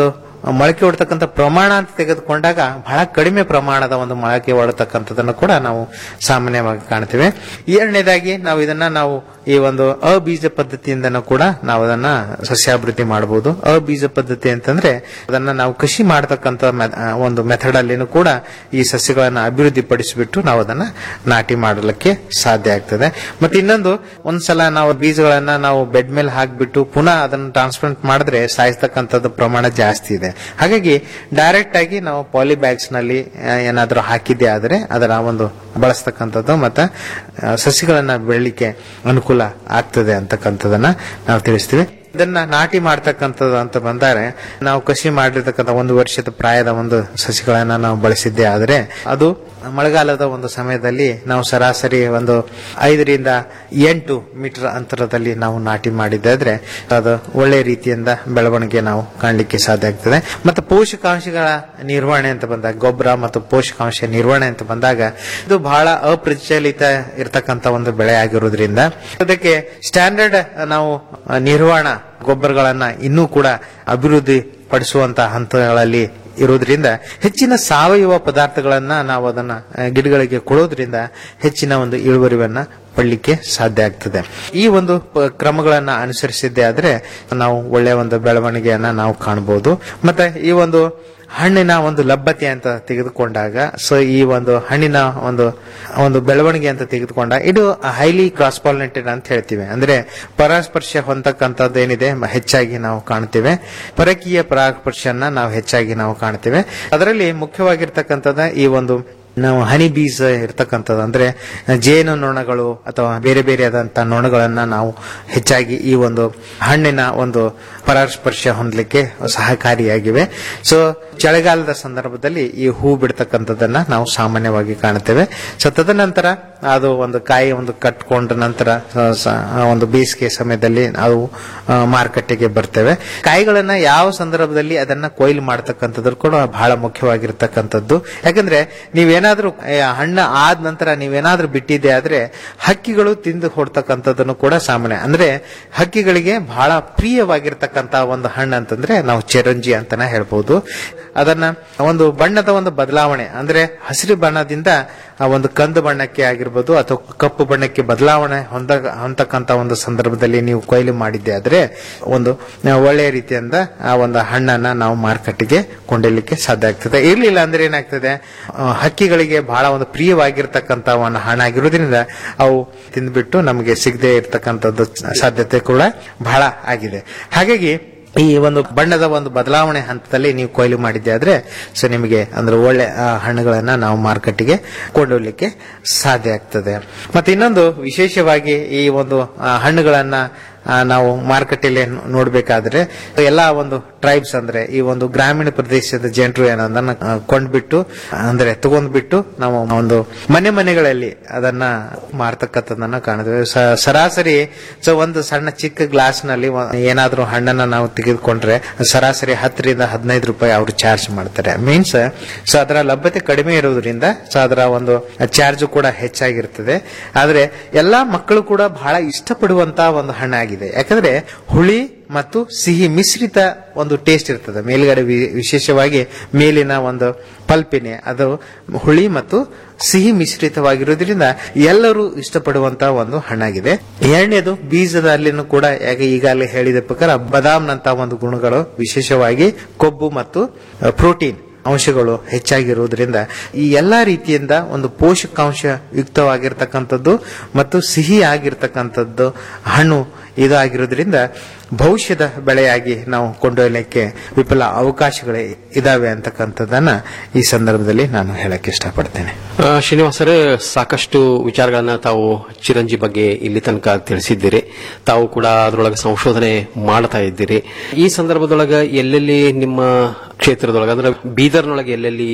ಮೊಳಕೆ ಹೊಡ್ತಕ್ಕಂಥ ಪ್ರಮಾಣ ಅಂತ ತೆಗೆದುಕೊಂಡಾಗ ಬಹಳ ಕಡಿಮೆ ಪ್ರಮಾಣದ ಒಂದು ಮೊಳಕೆ ಹೊಡತಕ್ಕಂಥದನ್ನು ಕೂಡ ನಾವು ಸಾಮಾನ್ಯವಾಗಿ ಕಾಣ್ತೇವೆ ಎರಡನೇದಾಗಿ ನಾವು ಇದನ್ನ ನಾವು ಈ ಒಂದು ಅಬೀಜ ಪದ್ಧತಿಯಿಂದನೂ ಕೂಡ ನಾವು ಅದನ್ನ ಸಸ್ಯಾಭಿವೃದ್ಧಿ ಮಾಡಬಹುದು ಅಬೀಜ ಪದ್ಧತಿ ಅಂತಂದ್ರೆ ಅದನ್ನ ನಾವು ಕೃಷಿ ಮಾಡತಕ್ಕಂಥ ಮೆ- ಆ, ಒಂದು ಮೆಥಡ್ ಅಲ್ಲಿನೂ ಕೂಡ ಈ ಸಸ್ಯಗಳನ್ನ ಅಭಿವೃದ್ಧಿ ಪಡಿಸಿಬಿಟ್ಟು ನಾವು ಅದನ್ನ ನಾಟಿ ಮಾಡಲಿಕ್ಕೆ ಸಾಧ್ಯ ಆಗ್ತದೆ ಮತ್ತೆ ಇನ್ನೊಂದು ಒಂದ್ಸಲ ನಾವು ಬೀಜಗಳನ್ನ ನಾವು ಬೆಡ್ ಮೇಲೆ ಹಾಕ್ಬಿಟ್ಟು ಪುನಃ ಅದನ್ನು ಟ್ರಾನ್ಸ್ಪ್ಲಾಂಟ್ ಮಾಡಿದ್ರೆ ಸಾಯಿಸ್ತಕ್ಕಂಥದ್ದು ಪ್ರಮಾಣ ಜಾಸ್ತಿ ಇದೆ ಹಾಗಾಗಿ ಡೈರೆಕ್ಟ್ ಆಗಿ ನಾವು ಪಾಲಿ ಬ್ಯಾಗ್ಸ್ ನಲ್ಲಿ ಆ, ಏನಾದ್ರೂ ಹಾಕಿದ್ದೆ ಆದ್ರೆ ಅದರ ಒಂದು ಬಳಸ್ತಕ್ಕಂಥದ್ದು ಮತ್ತೆ ಆ, ಸಸಿಗಳನ್ನ ಬೆಳಿಲಿಕ್ಕೆ ಅನುಕೂಲ ಆಗ್ತದೆ ಅಂತಕ್ಕಂಥದನ್ನ ನಾವು ತಿಳಿಸ್ತೀವಿ ಇದನ್ನ ನಾಟಿ ಮಾಡ್ತಕ್ಕಂಥದ್ದು ಅಂತ ಬಂದರೆ ನಾವು ಕೃಷಿ ಮಾಡಿರ್ತಕ್ಕಂಥ ಒಂದು ವರ್ಷದ ಪ್ರಾಯದ ಒಂದು ಸಸಿಗಳನ್ನ ನಾವು ಬಳಸಿದ್ದೆ ಆದ್ರೆ ಅದು ಮಳೆಗಾಲದ ಒಂದು ಸಮಯದಲ್ಲಿ ನಾವು ಸರಾಸರಿ ಒಂದು ಐದರಿಂದ ಎಂಟು ಮೀಟರ್ ಅಂತರದಲ್ಲಿ ನಾವು ನಾಟಿ ಮಾಡಿದ್ದಾದ್ರೆ ಅದು ಒಳ್ಳೆ ರೀತಿಯಿಂದ ಬೆಳವಣಿಗೆ ನಾವು ಕಾಣಲಿಕ್ಕೆ ಸಾಧ್ಯ ಆಗ್ತದೆ ಮತ್ತು ಪೋಷಕಾಂಶಗಳ ನಿರ್ವಹಣೆ ಅಂತ ಬಂದಾಗ ಗೊಬ್ಬರ ಮತ್ತು ಪೋಷಕಾಂಶ ನಿರ್ವಹಣೆ ಅಂತ ಬಂದಾಗ ಇದು ಬಹಳ ಅಪ್ರಚಲಿತ ಇರತಕ್ಕಂತ ಒಂದು ಬೆಳೆ ಆಗಿರೋದ್ರಿಂದ ಅದಕ್ಕೆ ಸ್ಟ್ಯಾಂಡರ್ಡ್ ನಾವು ಆ, ನಿರ್ವಹಣಾ ಗೊಬ್ಬರಗಳನ್ನ ಇನ್ನೂ ಕೂಡ ಅಭಿವೃದ್ಧಿ ಪಡಿಸುವಂತ ಹಂತಗಳಲ್ಲಿ ಇರೋದ್ರಿಂದ ಹೆಚ್ಚಿನ ಸಾವಯವ ಪದಾರ್ಥಗಳನ್ನ ನಾವು ಅದನ್ನ ಆ, ಗಿಡಗಳಿಗೆ ಕೊಡೋದ್ರಿಂದ ಹೆಚ್ಚಿನ ಒಂದು ಇಳುವರಿಯನ್ನ ಪಡಲಿಕ್ಕೆ ಸಾಧ್ಯ ಆಗ್ತದೆ ಈ ಒಂದು ಪ- ಕ್ರಮಗಳನ್ನ ಅನುಸರಿಸಿದ್ದೆ ಆದ್ರೆ ನಾವು ಒಳ್ಳೆಯ ಒಂದು ಬೆಳವಣಿಗೆಯನ್ನ ನಾವು ಕಾಣಬಹುದು ಮತ್ತೆ ಈ ಒಂದು ಹಣ್ಣಿನ ಒಂದು ಲಭ್ಯತೆ ಅಂತ ತೆಗೆದುಕೊಂಡಾಗ ಸೊ ಈ ಒಂದು ಹಣ್ಣಿನ ಒಂದು ಒಂದು ಬೆಳವಣಿಗೆ ಅಂತ ತೆಗೆದುಕೊಂಡ ಇದು ಹೈಲಿ ಕ್ರಾಸ್ ಪಾಲಿನೇಟೆಡ್ ಅಂತ ಹೇಳ್ತೀವಿ ಅಂದ್ರೆ ಪರಾಸ್ಪರ್ಶ ಹೊಂದಕ್ಕಂಥದ್ದು ಏನಿದೆ ಮ- ಹೆಚ್ಚಾಗಿ ನಾವು ಕಾಣ್ತೇವೆ ಪರಕೀಯ ಪರಾಸ್ಪರ್ಶನ ನಾವು ಹೆಚ್ಚಾಗಿ ನಾವು ಕಾಣ್ತೇವೆ ಅದರಲ್ಲಿ ಮುಖ್ಯವಾಗಿರ್ತಕ್ಕಂಥದ್ದು ಈ ಒಂದು ನಾವು ಹನಿ ಬೀಸ್ ಇರ್ತಕ್ಕಂಥದ್ದು ಅಂದ್ರೆ ಜೇನು ನೊಣಗಳು ಅಥವಾ ಬೇರೆ ಬೇರೆ ಆದಂತಹ ನೊಣಗಳನ್ನ ನಾವು ಹೆಚ್ಚಾಗಿ ಈ ಒಂದು ಹಣ್ಣಿನ ಒಂದು ಪರಾಸ್ಪರ್ಶ ಹೊಂದಲಿಕ್ಕೆ ಸಹಕಾರಿಯಾಗಿವೆ ಸೊ ಚಳಿಗಾಲದ ಸಂದರ್ಭದಲ್ಲಿ ಈ ಹೂ ಬಿಡ್ತಕ್ಕಂಥದ್ದನ್ನ ನಾವು ಸಾಮಾನ್ಯವಾಗಿ ಕಾಣುತ್ತೇವೆ ಸೊ ತದನಂತರ ಅದು ಒಂದು ಕಾಯಿ ಒಂದು ಕಟ್ಕೊಂಡ ನಂತರ ಸ- ಸ- ಒಂದು ಬೇಸಿಗೆ ಸಮಯದಲ್ಲಿ ಅವು ಆ, ಮಾರುಕಟ್ಟೆಗೆ ಬರ್ತೇವೆ ಕಾಯಿಗಳನ್ನ ಯಾವ ಸಂದರ್ಭದಲ್ಲಿ ಅದನ್ನ ಕೊಯ್ಲು ಮಾಡ್ತಕ್ಕಂಥದ್ದು ಕೂಡ ಬಹಳ ಮುಖ್ಯವಾಗಿರ್ತಕ್ಕಂಥದ್ದು ಯಾಕಂದ್ರೆ ನೀವೇನಾದ್ರೂ ಏ, ಹಣ್ಣು ಆದ ನಂತರ ನೀವೇನಾದ್ರೂ ಬಿಟ್ಟಿದೆ ಆದ್ರೆ ಹಕ್ಕಿಗಳು ತಿಂದು ಹೊಡ್ತಕ್ಕಂಥದ್ದನ್ನು ಕೂಡ ಸಾಮಾನ್ಯ ಅಂದ್ರೆ ಹಕ್ಕಿಗಳಿಗೆ ಬಹಳ ಪ್ರಿಯವಾಗಿರ್ತಕ್ಕಂಥ ಒಂದು ಹಣ್ಣು ಅಂತಂದ್ರೆ ನಾವು ಚಿರಂಜಿ ಅಂತಾನೆ ಹೇಳ್ಬೋದು ಅದನ್ನ ಒಂದು ಬಣ್ಣದ ಒಂದು ಬದಲಾವಣೆ ಅಂದ್ರೆ ಹಸಿರು ಬಣ್ಣದಿಂದ ಆ ಒಂದು ಕಂದು ಬಣ್ಣಕ್ಕೆ ಆಗಿರ್ಬೋದು ಅಥವಾ ಕಪ್ಪು ಬಣ್ಣಕ್ಕೆ ಬದಲಾವಣೆ ಹೊಂದ ಹೊಂದಕ್ಕಂತ ಒಂದು ಸಂದರ್ಭದಲ್ಲಿ ನೀವು ಕೊಯ್ಲು ಮಾಡಿದ್ದೆ ಆದ್ರೆ ಒಂದು ಆ, ಒಳ್ಳೆಯ ರೀತಿಯಿಂದ ಆ ಒಂದು ಹಣ್ಣನ್ನ ನಾವು ಮಾರುಕಟ್ಟೆಗೆ ಕೊಂಡೊಯ್ಯಲಿಕ್ಕೆ ಸಾಧ್ಯ ಆಗ್ತದೆ ಇರ್ಲಿಲ್ಲ ಅಂದ್ರೆ ಏನಾಗ್ತದೆ ಆ, ಹಕ್ಕಿಗಳಿಗೆ ಬಹಳ ಒಂದು ಪ್ರಿಯವಾಗಿರ್ತಕ್ಕಂತ ಒಂದು ಹಣ ಆಗಿರೋದ್ರಿಂದ ಅವು ತಿಂದ್ಬಿಟ್ಟು ನಮಗೆ ಸಿಗದೆ ಇರ್ತಕ್ಕಂಥದ್ದು ಸಾಧ್ಯತೆ ಕೂಡ ಬಹಳ ಆಗಿದೆ ಹಾಗಾಗಿ ಈ ಒಂದು ಬಣ್ಣದ ಒಂದು ಬದಲಾವಣೆ ಹಂತದಲ್ಲಿ ನೀವು ಕೊಯ್ಲು ಮಾಡಿದ್ದೆ ಆದ್ರೆ ಸೊ ನಿಮಗೆ ಅಂದ್ರೆ ಒಳ್ಳೆ ಆ, ಹಣ್ಣುಗಳನ್ನ ನಾವು ಮಾರುಕಟ್ಟೆಗೆ ಕೊಂಡೊಯ್ಯಲಿಕ್ಕೆ ಸಾಧ್ಯ ಆಗ್ತದೆ ಮತ್ತೆ ಇನ್ನೊಂದು ವಿಶೇಷವಾಗಿ ಈ ಒಂದು ಆ, ಹಣ್ಣುಗಳನ್ನ ಆ, ನಾವು ಮಾರುಕಟ್ಟೆಯಲ್ಲಿ ನೋ- ನೋಡ್ಬೇಕಾದ್ರೆ ಎಲ್ಲಾ ಒಂದು ಟ್ರೈಬ್ಸ್ ಅಂದ್ರೆ ಈ ಒಂದು ಗ್ರಾಮೀಣ ಪ್ರದೇಶದ ಜನರು ಏನದನ್ನ ಆ, ಕೊಂಡ್ಬಿಟ್ಟು ಅಂದ್ರೆ ತಗೊಂಡ್ಬಿಟ್ಟು ನಾವು ಒಂದು ಮನೆ ಮನೆಗಳಲ್ಲಿ ಅದನ್ನ ಮಾರ್ತಕ್ಕಂಥದ್ದನ್ನ ಕಾಣಿದ್ವಿ ಸ- ಸರಾಸರಿ ಸೊ ಒಂದು ಸಣ್ಣ ಚಿಕ್ಕ ಗ್ಲಾಸ್ ನಲ್ಲಿ ಒ- ಏನಾದ್ರೂ ಹಣ್ಣನ್ನ ನಾವು ತೆಗೆದುಕೊಂಡ್ರೆ ಸರಾಸರಿ ಹತ್ತರಿಂದ ಹದಿನೈದು ರೂಪಾಯಿ ಅವರು ಚಾರ್ಜ್ ಮಾಡ್ತಾರೆ ಮೀನ್ಸ್ ಸೊ ಅದರ ಲಭ್ಯತೆ ಕಡಿಮೆ ಇರೋದ್ರಿಂದ ಸೊ ಅದರ ಒಂದು ಚಾರ್ಜ್ ಕೂಡ ಹೆಚ್ಚಾಗಿರ್ತದೆ ಆದ್ರೆ ಎಲ್ಲಾ ಮಕ್ಕಳು ಕೂಡ ಬಹಳ ಇಷ್ಟಪಡುವಂತ ಒಂದು ಹಣ್ಣಾಗಿದೆ ಯಾಕಂದ್ರೆ ಹುಳಿ ಮತ್ತು ಸಿಹಿ ಮಿಶ್ರಿತ ಒಂದು ಟೇಸ್ಟ್ ಇರ್ತದೆ ಮೇಲ್ಗಡೆ ವಿ- ವಿಶೇಷವಾಗಿ ಮೇಲಿನ ಒಂದು ಪಲ್ಪಿನೆ ಅದು ಹುಳಿ ಮತ್ತು ಸಿಹಿ ಮಿಶ್ರಿತವಾಗಿರೋದ್ರಿಂದ ಎಲ್ಲರೂ ಇಷ್ಟಪಡುವಂತ ಒಂದು ಹಣ್ಣಾಗಿದೆ ಎರಡನೇದು ಬೀಜದ ಅಲ್ಲಿನೂ ಕೂಡ ಯಾಕೆ ಈಗಾಗಲೇ ಹೇಳಿದ ಪ್ರಕಾರ ಬದಾಮ್ನಂತ ಒಂದು ಗುಣಗಳು ವಿಶೇಷವಾಗಿ ಕೊಬ್ಬು ಮತ್ತು ಪ್ರೋಟೀನ್ ಅಂಶಗಳು ಹೆಚ್ಚಾಗಿರುವುದರಿಂದ ಈ ಎಲ್ಲಾ ರೀತಿಯಿಂದ ಒಂದು ಪೋಷಕಾಂಶ ಯುಕ್ತವಾಗಿರ್ತಕ್ಕಂಥದ್ದು ಮತ್ತು ಸಿಹಿ ಆಗಿರ್ತಕ್ಕಂಥದ್ದು ಹಣ್ಣು ಇದು ಆಗಿರೋದ್ರಿಂದ ಭವಿಷ್ಯದ ಬೆಳೆಯಾಗಿ ನಾವು ಕೊಂಡೊಯ್ಯಲಿಕ್ಕೆ ವಿಫಲ ಅವಕಾಶಗಳೇ ಇದಾವೆ ಅಂತಕ್ಕಂಥದ್ದನ್ನ ಈ ಸಂದರ್ಭದಲ್ಲಿ ನಾನು ಹೇಳಕ್ಕೆ ಇಷ್ಟಪಡ್ತೇನೆ ಆ, ಶ್ರೀನಿವಾಸರೇ ಸಾಕಷ್ಟು ವಿಚಾರಗಳನ್ನ ತಾವು ಚಿರಂಜಿ ಬಗ್ಗೆ ಇಲ್ಲಿ ತನಕ ತಿಳಿಸಿದ್ದೀರಿ ತಾವು ಕೂಡ ಅದರೊಳಗೆ ಸಂಶೋಧನೆ ಮಾಡ್ತಾ ಇದ್ದೀರಿ ಈ ಸಂದರ್ಭದೊಳಗೆ ಎಲ್ಲೆಲ್ಲಿ ನಿಮ್ಮ ಕ್ಷೇತ್ರದೊಳಗೆ ಅಂದ್ರೆ ಬೀದರ್ನೊಳಗೆ ಎಲ್ಲೆಲ್ಲಿ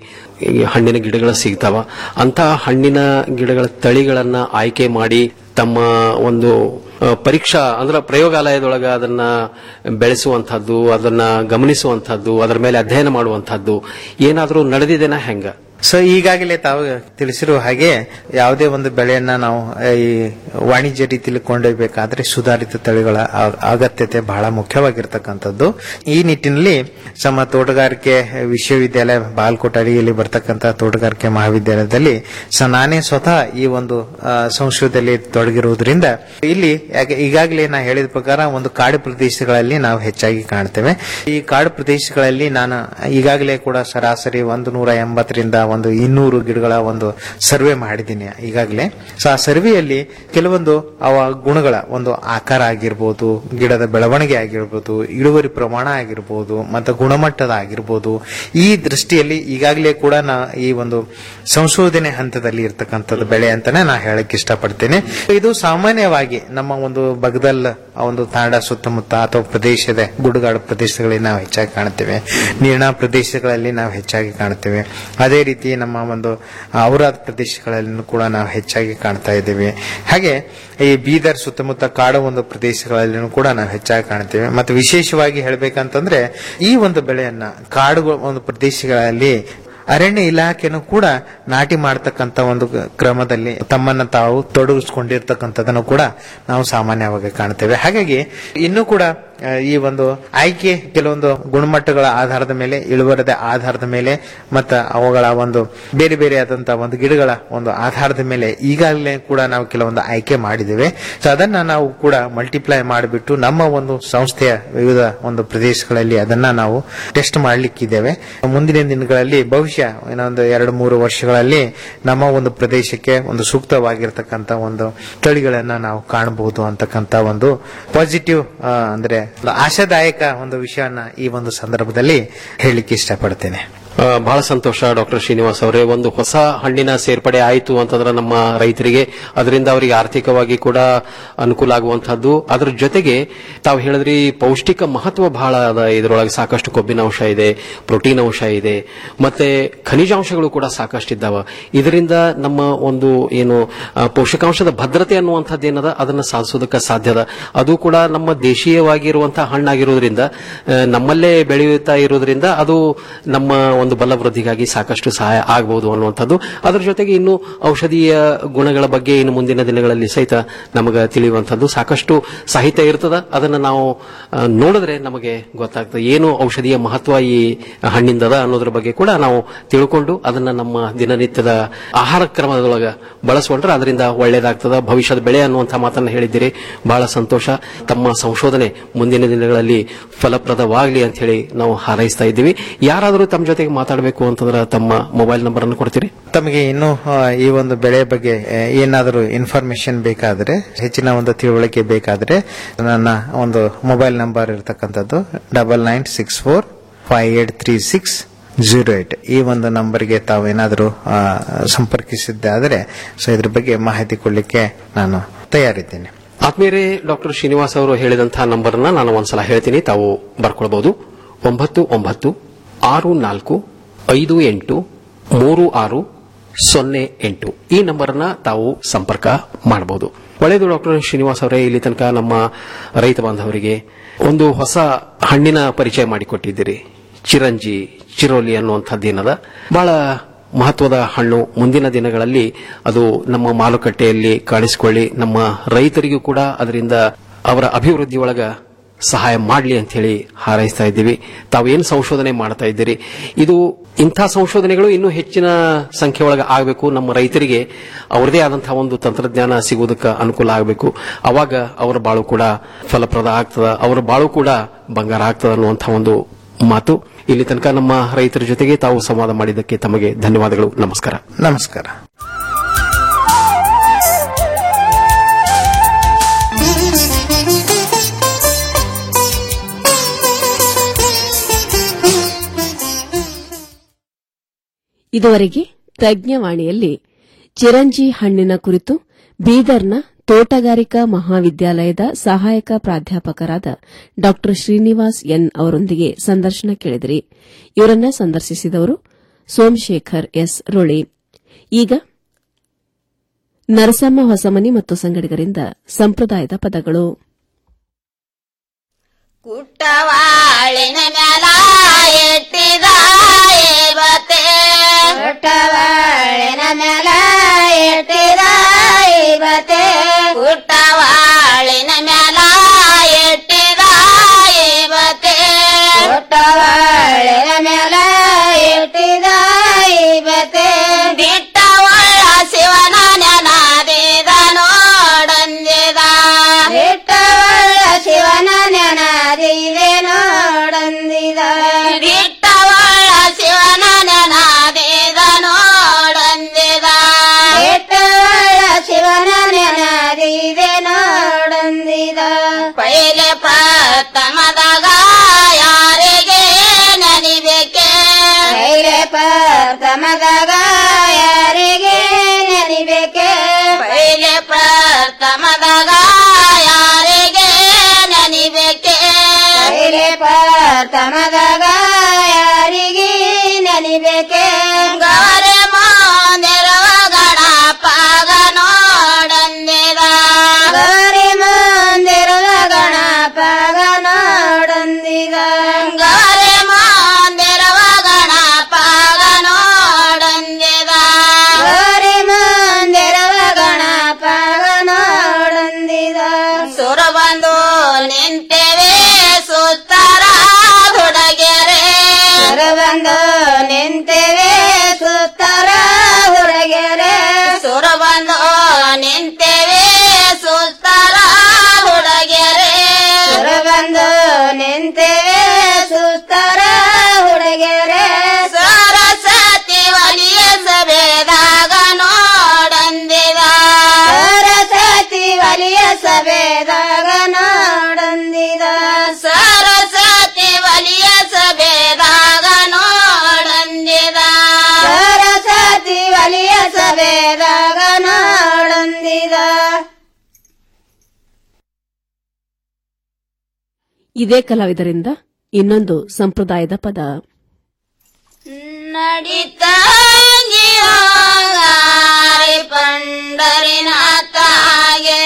ಈ ಹಣ್ಣಿನ ಗಿಡಗಳು ಸಿಗ್ತಾವ ಅಂತ ಹಣ್ಣಿನ ಗಿಡಗಳ ತಳಿಗಳನ್ನ ಆಯ್ಕೆ ಮಾಡಿ ತಮ್ಮ ಒಂದು ಆ, ಪರೀಕ್ಷಾ ಅಂದ್ರೆ ಪ್ರಯೋಗಾಲಯದೊಳಗೆ ಅದನ್ನ ಬೆಳೆಸುವಂತಹದ್ದು ಅದನ್ನ ಗಮನಿಸುವಂತಹದ್ದು ಅದರ ಮೇಲೆ ಅಧ್ಯಯನ ಮಾಡುವಂತಹದ್ದು ಏನಾದರೂ ನಡೆದಿದೆನಾ ಹೆಂಗ ಸೊ ಈಗಾಗಲೇ ತಾವು ತಿಳಿಸಿರುವ ಹಾಗೆ ಯಾವುದೇ ಒಂದು ಬೆಳೆಯನ್ನ ನಾವು ಆ, ಈ ವಾಣಿಜ್ಯ ರೀತಿಯಲ್ಲಿ ಕೊಂಡೊಯ್ಯಬೇಕಾದ್ರೆ ಸುಧಾರಿತ ತಳಿಗಳ ಆ- ಅಗತ್ಯತೆ ಬಹಳ ಮುಖ್ಯವಾಗಿರ್ತಕ್ಕಂಥದ್ದು ಈ ನಿಟ್ಟಿನಲ್ಲಿ ನಮ್ಮ ತೋಟಗಾರಿಕೆ ವಿಶ್ವವಿದ್ಯಾಲಯ ಬಾಲ್ಕೋಟ್ ಅಡಿಯಲ್ಲಿ ಬರ್ತಕ್ಕಂಥ ತೋಟಗಾರಿಕೆ ಮಹಾವಿದ್ಯಾಲಯದಲ್ಲಿ ಸ ನಾನೇ ಸ್ವತಃ ಈ ಒಂದು ಆ, ಸಂಶೋಧನೆಯಲ್ಲಿ ತೊಡಗಿರುವುದರಿಂದ ಇಲ್ಲಿ ಯಾಕೆ- ಈಗಾಗಲೇ ನಾ ಹೇಳಿದ ಪ್ರಕಾರ ಒಂದು ಕಾಡು ಪ್ರದೇಶಗಳಲ್ಲಿ ನಾವು ಹೆಚ್ಚಾಗಿ ಕಾಣ್ತೇವೆ ಈ ಕಾಡು ಪ್ರದೇಶಗಳಲ್ಲಿ ನಾನು ಈಗಾಗಲೇ ಕೂಡ ಸರಾಸರಿ ಒಂದು ನೂರ ಎಂಬತ್ತರಿಂದ ಒಂದು ಇನ್ನೂರು ಗಿಡಗಳ ಒಂದು ಸರ್ವೆ ಮಾಡಿದ್ದೀನಿ ಈಗಾಗಲೇ ಸೊ ಆ ಸರ್ವೆಯಲ್ಲಿ ಕೆಲವೊಂದು ಅವ ಗುಣಗಳ ಒಂದು ಆಕಾರ ಆಗಿರ್ಬೋದು ಗಿಡದ ಬೆಳವಣಿಗೆ ಆಗಿರ್ಬೋದು ಇಳುವರಿ ಪ್ರಮಾಣ ಆಗಿರ್ಬೋದು ಮತ್ತು ಗುಣಮಟ್ಟದ ಆಗಿರ್ಬೋದು ಈ ದೃಷ್ಟಿಯಲ್ಲಿ ಈಗಾಗಲೇ ಕೂಡ ನಾ ಈ ಒಂದು ಸಂಶೋಧನೆ ಹಂತದಲ್ಲಿ ಇರ್ತಕ್ಕಂಥದ್ದು ಬೆಳೆ ಅಂತಾನೆ ನಾ ಹೇಳಕ್ ಇಷ್ಟಪಡ್ತೇನೆ ಇದು ಸಾಮಾನ್ಯವಾಗಿ ನಮ್ಮ ಒಂದು ಬಗದಲ್ ಆ ಒಂದು ತಾಂಡ ಸುತ್ತಮುತ್ತ ಅಥವಾ ಪ್ರದೇಶದ ಗುಡ್ಡಗಾಡು ಪ್ರದೇಶಗಳಲ್ಲಿ ನಾವು ಹೆಚ್ಚಾಗಿ ಕಾಣ್ತೇವೆ ನೀರಿನ ಪ್ರದೇಶಗಳಲ್ಲಿ ನಾವು ಹೆಚ್ಚಾಗಿ ಕಾಣ್ತೇವೆ ಅದೇ ರೀತಿ ನಮ್ಮ ಒಂದು ಔರಾದ್ ಪ್ರದೇಶಗಳಲ್ಲಿ ಕೂಡ ನಾವು ಹೆಚ್ಚಾಗಿ ಕಾಣ್ತಾ ಇದ್ದೇವೆ ಹಾಗೆ ಈ ಬೀದರ್ ಸುತ್ತಮುತ್ತ ಕಾಡು ಒಂದು ಪ್ರದೇಶಗಳಲ್ಲಿನೂ ಕೂಡ ನಾವು ಹೆಚ್ಚಾಗಿ ಕಾಣ್ತೇವೆ ಮತ್ತು ವಿಶೇಷವಾಗಿ ಹೇಳ್ಬೇಕಂತಂದ್ರೆ ಈ ಒಂದು ಬೆಳೆಯನ್ನ ಕಾಡು ಒಂದು ಪ್ರದೇಶಗಳಲ್ಲಿ ಅರಣ್ಯ ಇಲಾಖೆನೂ ಕೂಡ ನಾಟಿ ಮಾಡತಕ್ಕಂತ ಒಂದು ಕ್ರಮದಲ್ಲಿ ತಮ್ಮನ್ನ ತಾವು ತೊಡಗಿಸ್ಕೊಂಡಿರ್ತಕ್ಕಂಥದ್ದನ್ನು ಕೂಡ ನಾವು ಸಾಮಾನ್ಯವಾಗಿ ಕಾಣ್ತೇವೆ ಹಾಗಾಗಿ ಇನ್ನೂ ಕೂಡ ಆ, ಈ ಒಂದು ಆಯ್ಕೆ ಕೆಲವೊಂದು ಗುಣಮಟ್ಟಗಳ ಆಧಾರದ ಮೇಲೆ ಇಳುವರದ ಆಧಾರದ ಮೇಲೆ ಮತ್ತು ಅವುಗಳ ಒಂದು ಬೇರೆ ಬೇರೆ ಆದಂತಹ ಒಂದು ಗಿಡಗಳ ಒಂದು ಆಧಾರದ ಮೇಲೆ ಈಗಾಗಲೇ ಕೂಡ ನಾವು ಕೆಲವೊಂದು ಆಯ್ಕೆ ಮಾಡಿದ್ದೇವೆ ಸೊ ಅದನ್ನ ನಾವು ಕೂಡ ಮಲ್ಟಿಪ್ಲೈ ಮಾಡಿಬಿಟ್ಟು ನಮ್ಮ ಒಂದು ಸಂಸ್ಥೆಯ ವಿವಿಧ ಒಂದು ಪ್ರದೇಶಗಳಲ್ಲಿ ಅದನ್ನ ನಾವು ಟೆಸ್ಟ್ ಮಾಡ್ಲಿಕ್ಕಿದ್ದೇವೆ ಮುಂದಿನ ದಿನಗಳಲ್ಲಿ ಬಹುಶಃ ಇನ್ನೊಂದು ಎರಡು ಮೂರು ವರ್ಷಗಳಲ್ಲಿ ನಮ್ಮ ಒಂದು ಪ್ರದೇಶಕ್ಕೆ ಒಂದು ಸೂಕ್ತವಾಗಿರ್ತಕ್ಕಂಥ ಒಂದು ತಳಿಗಳನ್ನ ನಾವು ಕಾಣಬಹುದು ಅಂತಕ್ಕಂಥ ಒಂದು ಪಾಸಿಟಿವ್ ಅಂದ್ರೆ ಒಂದು ಆಶಾದಾಯಕ ಒಂದು ವಿಷಯವನ್ನ ಈ ಒಂದು ಸಂದರ್ಭದಲ್ಲಿ ಹೇಳಲಿಕ್ಕೆ ಇಷ್ಟಪಡ್ತೇನೆ ಆ, ಬಹಳ ಸಂತೋಷ ಡಾಕ್ಟರ್ ಶ್ರೀನಿವಾಸ್ ಅವರೇ ಒಂದು ಹೊಸ ಹಣ್ಣಿನ ಸೇರ್ಪಡೆ ಆಯಿತು ಅಂತಂದ್ರೆ ನಮ್ಮ ರೈತರಿಗೆ ಅದರಿಂದ ಅವರಿಗೆ ಆರ್ಥಿಕವಾಗಿ ಕೂಡ ಅನುಕೂಲ ಆಗುವಂತಹದ್ದು ಅದರ ಜೊತೆಗೆ ತಾವು ಹೇಳಿದ್ರಿ ಪೌಷ್ಟಿಕ ಮಹತ್ವ ಬಹಳ ಅದ ಇದರೊಳಗೆ ಸಾಕಷ್ಟು ಕೊಬ್ಬಿನ ಅಂಶ ಇದೆ ಪ್ರೋಟೀನ್ ಅಂಶ ಇದೆ ಮತ್ತೆ ಖನಿಜಾಂಶಗಳು ಕೂಡ ಸಾಕಷ್ಟು ಇದ್ದಾವ ಇದರಿಂದ ನಮ್ಮ ಒಂದು ಏನು ಆ, ಪೋಷಕಾಂಶದ ಭದ್ರತೆ ಅನ್ನುವಂಥದ್ದು ಏನದ ಅದನ್ನ ಸಾಧಿಸೋದಕ್ಕೆ ಸಾಧ್ಯದ ಅದು ಕೂಡ ನಮ್ಮ ದೇಶೀಯವಾಗಿರುವಂತಹ ಹಣ್ಣಾಗಿರೋದ್ರಿಂದ ಆ, ನಮ್ಮಲ್ಲೇ ಬೆಳೆಯುತ್ತಾ ಇರೋದ್ರಿಂದ ಅದು ನಮ್ಮ ಒಂದು ಬಲ ವೃದ್ಧಿಗಾಗಿ ಸಾಕಷ್ಟು ಸಹಾಯ ಆಗಬಹುದು ಅನ್ನುವಂಥದ್ದು ಅದರ ಜೊತೆಗೆ ಇನ್ನು ಔಷಧೀಯ ಗುಣಗಳ ಬಗ್ಗೆ ಇನ್ನು ಮುಂದಿನ ದಿನಗಳಲ್ಲಿ ಸಹಿತ ನಮಗೆ ತಿಳಿಯುವಂಥದ್ದು ಸಾಕಷ್ಟು ಸಾಹಿತ್ಯ ಇರ್ತದ ಅದನ್ನು ನಾವು ಆ, ನೋಡಿದ್ರೆ ನಮಗೆ ಗೊತ್ತಾಗ್ತದೆ ಏನು ಔಷಧೀಯ ಮಹತ್ವ ಈ ಹಣ್ಣಿಂದದ ಅನ್ನೋದ್ರ ಬಗ್ಗೆ ಕೂಡ ನಾವು ತಿಳ್ಕೊಂಡು ಅದನ್ನ ನಮ್ಮ ದಿನನಿತ್ಯದ ಆಹಾರ ಕ್ರಮದೊಳಗೆ ಬಳಸ್ಕೊಂಡ್ರೆ ಅದರಿಂದ ಒಳ್ಳೇದಾಗ್ತದ ಭವಿಷ್ಯದ ಬೆಳೆ ಅನ್ನುವಂಥ ಮಾತನ್ನ ಹೇಳಿದ್ದೀರಿ ಬಹಳ ಸಂತೋಷ ತಮ್ಮ ಸಂಶೋಧನೆ ಮುಂದಿನ ದಿನಗಳಲ್ಲಿ ಫಲಪ್ರದವಾಗಲಿ ಅಂತ ಹೇಳಿ ನಾವು ಹಾರೈಸ್ತಾ ಇದ್ದೀವಿ ಯಾರಾದರೂ ತಮ್ಮ ಜೊತೆಗೆ ಮಾತಾಡಬೇಕು ಅಂತಂದ್ರೆ ತಮ್ಮ ಮೊಬೈಲ್ ನಂಬರ್ ಅನ್ನು ಕೊಡ್ತೀರಿ ತಮಗೆ ಇನ್ನೂ ಆ, ಈ ಒಂದು ಬೆಳೆ ಬಗ್ಗೆ ಆ, ಏನಾದರೂ ಇನ್ಫಾರ್ಮೇಶನ್ ಬೇಕಾದ್ರೆ ಹೆಚ್ಚಿನ ಒಂದು ತಿಳುವಳಿಕೆ ಬೇಕಾದ್ರೆ ನನ್ನ ಒಂದು ಮೊಬೈಲ್ ನಂಬರ್ ಇರತಕ್ಕಂಥದ್ದು double nine six four five eight three six zero eight ಈ ಒಂದು ನಂಬರ್ಗೆ ತಾವು ಏನಾದರೂ ಆ, ಸಂಪರ್ಕಿಸಿದ್ದಾದರೆ ಸೊ ಇದ್ರ ಬಗ್ಗೆ ಮಾಹಿತಿ ಕೊಡಲಿಕ್ಕೆ ನಾನು ತಯಾರಿದ್ದೇನೆ ಆತ್ಮೀಯರೇ ಡಾಕ್ಟರ್ ಶ್ರೀನಿವಾಸ್ ಅವರು ಹೇಳಿದಂತಹ ನಂಬರ್ನ ನಾನು ಒಂದ್ಸಲ ಹೇಳ್ತೀನಿ ತಾವು ಬರ್ಕೊಳ್ಬಹುದು ಒಂಬತ್ತು ಒಂಬತ್ತು ಆರು ನಾಲ್ಕು ಐದು ಎಂಟು ಮೂರು ಆರು ಸೊನ್ನೆ ಎಂಟು ಈ ನಂಬರ್ನ ತಾವು ಸಂಪರ್ಕ ಮಾಡಬಹುದು ಒಳ್ಳೆಯದು ಡಾಕ್ಟರ್ ಶ್ರೀನಿವಾಸ್ ಅವರೇ ಇಲ್ಲಿ ತನಕ ನಮ್ಮ ರೈತ ಬಾಂಧವರಿಗೆ ಒಂದು ಹೊಸ ಹಣ್ಣಿನ ಪರಿಚಯ ಮಾಡಿಕೊಟ್ಟಿದ್ದೀರಿ ಚಿರಂಜಿ ಚಿರೋಲಿ ಅನ್ನುವಂಥದ್ದೇನದ ಬಹಳ ಮಹತ್ವದ ಹಣ್ಣು ಮುಂದಿನ ದಿನಗಳಲ್ಲಿ ಅದು ನಮ್ಮ ಮಾರುಕಟ್ಟೆಯಲ್ಲಿ ಕಾಣಿಸಿಕೊಳ್ಳಿ ನಮ್ಮ ರೈತರಿಗೂ ಕೂಡ ಅದರಿಂದ ಅವರ ಅಭಿವೃದ್ಧಿ ಒಳಗ ಸಹಾಯ ಮಾಡಲಿ ಅಂತ ಹೇಳಿ ಹಾರೈಸ್ತಾ ಇದ್ದೀವಿ ತಾವೇನು ಸಂಶೋಧನೆ ಮಾಡ್ತಾ ಇದ್ದೀರಿ ಇದು ಇಂಥ ಸಂಶೋಧನೆಗಳು ಇನ್ನೂ ಹೆಚ್ಚಿನ ಸಂಖ್ಯೆ ಒಳಗೆ ಆಗಬೇಕು ನಮ್ಮ ರೈತರಿಗೆ ಅವರದೇ ಆದಂತಹ ಒಂದು ತಂತ್ರಜ್ಞಾನ ಸಿಗುವುದಕ್ಕೆ ಅನುಕೂಲ ಆಗಬೇಕು ಅವಾಗ ಅವರ ಬಾಳು ಕೂಡ ಫಲಪ್ರದ ಆಗ್ತದ ಅವರ ಬಾಳು ಕೂಡ ಬಂಗಾರ ಆಗ್ತದ ಅನ್ನುವಂಥ ಒಂದು ಮಾತು ಇಲ್ಲಿ ತನಕ ನಮ್ಮ ರೈತರ ಜೊತೆಗೆ ತಾವು ಸಂವಾದ ಮಾಡಿದ್ದಕ್ಕೆ ತಮಗೆ ಧನ್ಯವಾದಗಳು ನಮಸ್ಕಾರ ನಮಸ್ಕಾರ ಇದುವರೆಗೆ ತಜ್ಞವಾಣಿಯಲ್ಲಿ ಚಿರಂಜಿ ಹಣ್ಣಿನ ಕುರಿತು ಬೀದರ್ನ ತೋಟಗಾರಿಕಾ ಮಹಾವಿದ್ಯಾಲಯದ ಸಹಾಯಕ ಪ್ರಾಧ್ಯಾಪಕರಾದ ಡಾ ಶ್ರೀನಿವಾಸ್ ಎನ್ ಅವರೊಂದಿಗೆ ಸಂದರ್ಶನ ಕೇಳಿದಿರಿ ಇವರನ್ನ ಸಂದರ್ಶಿಸಿದವರು ಸೋಮಶೇಖರ್ ಎಸ್ ರೋಳಿ ಈಗ ನರಸಮ್ಮ ಹೊಸಮನಿ ಮತ್ತು ಸಂಗಡಿಗರಿಂದ ಸಂಪ್ರದಾಯದ ಪದಗಳು ಕುಟ್ಟವಾಳಿನ ಮ್ಯಾಲ ಎಟ್ಟಿದ ಏವತೆ ಹುಟ್ಟವಾಳಿನ ಮ್ಯಾಲ ಇಟ್ಟಿದ ಇವತ್ತೆ ಹುಟ್ಟವಾಳಿನ ಮ್ಯಾಲ ಇಟ್ಟಿದ ಇವತ್ತೆ ಹುಟ್ಟವಾಳಿನ ಮ್ಯಾಲ ಇಟ್ಟಿದ ಇವತ್ತೆ ಬಿಟ್ಟವಳ ಶಿವನ ನೆನದಿದ ನೋಡಂದಿದ ಬಿಟ್ಟವಳ ಶಿವನ ನೆನದಿದೆ ನೋಡಂದಿದ ಬಿಟ್ಟವಳ ಶಿವನ ನೆನದಿದ ನೋಡಂದಿದ ಬಿಟ್ಟವಳ ಶಿವನ ನೆನದಿದೆ ನೋಡಂದಿದ ಪೈಲೆ ಪ್ರಥಮದಾಗ ಯಾರಿಗೆ ನೆನಿಬೇಕೆ ಪೈಲೆ ಪ್ರಥಮದಾಗ ಯಾರಿಗೆ ನೆನಿಬೇಕೆ ಪೈಲೆ ಪ್ರಥಮದಾಗ ಯಾರಿಗೆ ನೆನಿಬೇಕೆ ಪೈಲೆ ಪ್ರಥಮದಾಗ ಯಾರಿಗೆ ನೆನಿಬೇಕೆ ಗೌರಿ ಮಂದಿರವ ಗಣಪಗ ನೋಡಂದಿದ ಗೌರಿ ಮಂದಿರವ ಗಣಪಗ ನೋಡಂದಿದ ಗೌರಿ ಮಂದಿರವ ಗಣಪಗ ನೋಡಂದಿದ ಗೌರಿ ಮಂದಿರವ ಗಣಪಗ ನೋಡಂದಿದ ಸುರ ಬಂದು ನಿಂತೇವೆ ಸುತ್ತರ ಹುಡುಗೆರೆ ಸುರ ಬಂದು ನಿಂತೇವೆ ಸುತ್ತರ ಹುಡುಗೆರೆ ಸುರ ಬಂದು ನಿಂತೇವೆ ಸುತ್ತರ ಹುಡುಗೆರೆ ಸುರ ಬಂದು ನಿಂತೇವೆ ಸುತ್ತರ ಹುಡುಗೆರೆ ಸರಸ್ವತಿ ಒಲಿಯ ಸಭೆದಾಗ ನೋಡಂದಿದ ಸರಸ್ವತಿ ಒಲಿಯ ಸಭೆದಾಗ ನೋಡಂದಿದ ಸರಸ್ವತಿ ಒಲಿಯ ಸಭೆದಾಗ ನೋಡಂದಿದ ಸರಸ್ವತಿ ಒಲಿಯ ಸಭೆದಾಗ ನೋಡಂದಿದ ಇದೇ ಕಲಾವಿದರಿಂದ ಇನ್ನೊಂದು ಸಂಪ್ರದಾಯದ ಪದ ನಡಿತಾಂಗಿ ಹೋಗಾರಿ ಪಂಡರಿನಾಥಾಗೆ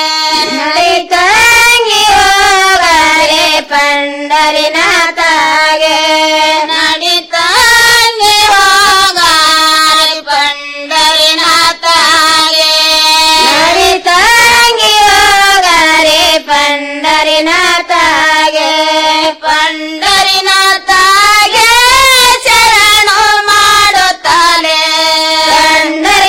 ನಡಿತಾಂಗಿ ಹೋಗಾರಿ ಪಂಡರಿನಾಥಾಗೆ ನಡಿತಾಂಗಿ ಹೋಗಾರಿ ಪಂಡರಿನಾಥಾಗೆ ನಡಿತಾಂಗಿ ಹೋಗಾರಿ ಪಂಡರಿನಾಥಾಗೆ ಪಂಡರಿನಾಥಾಗೆ ಶರಣು ಮಾಡುತ್ತಾಳೆ ಪಂಡರಿ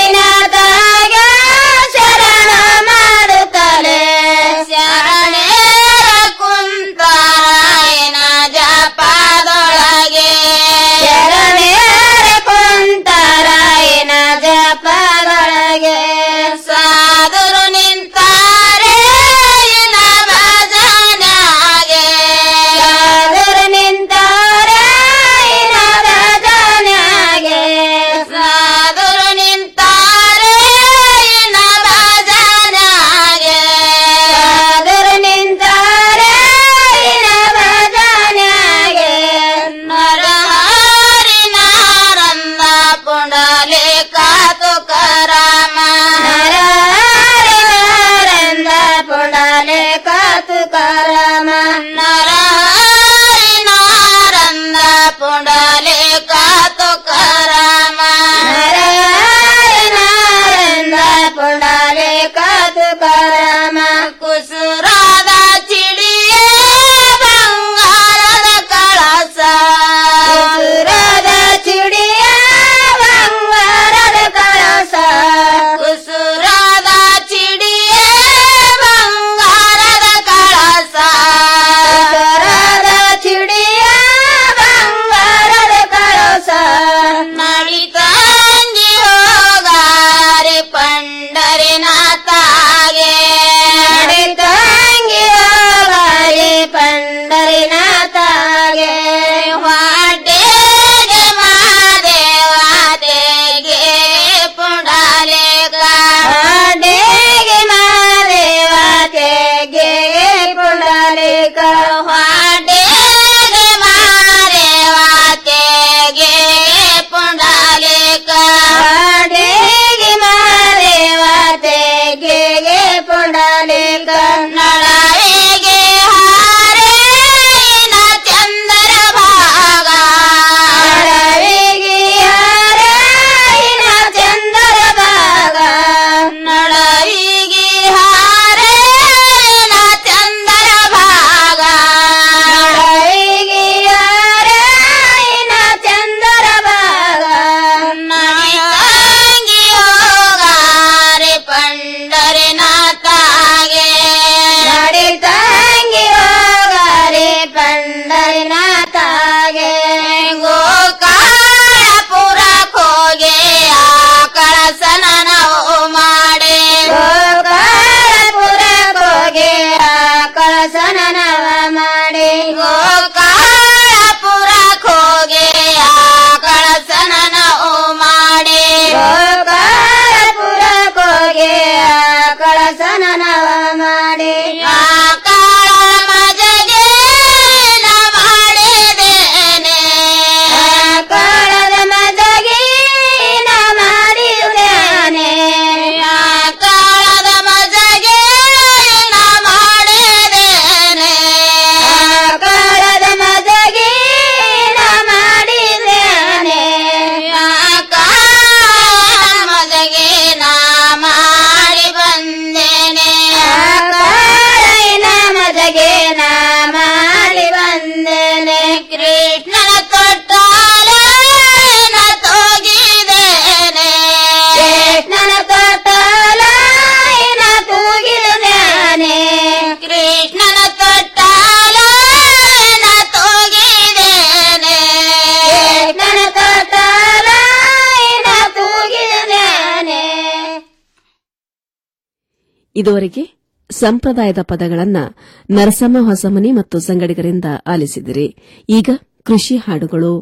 ಇದುವರೆಗೆ ಸಂಪ್ರದಾಯದ ಪದಗಳನ್ನ ನರಸಮ್ಮ ಹೊಸಮನಿ ಮತ್ತು ಸಂಗಡಿಗರಿಂದ ಆಲಿಸಿದಿರಿ ಈಗ ಕೃಷಿ ಹಾಡುಗಳು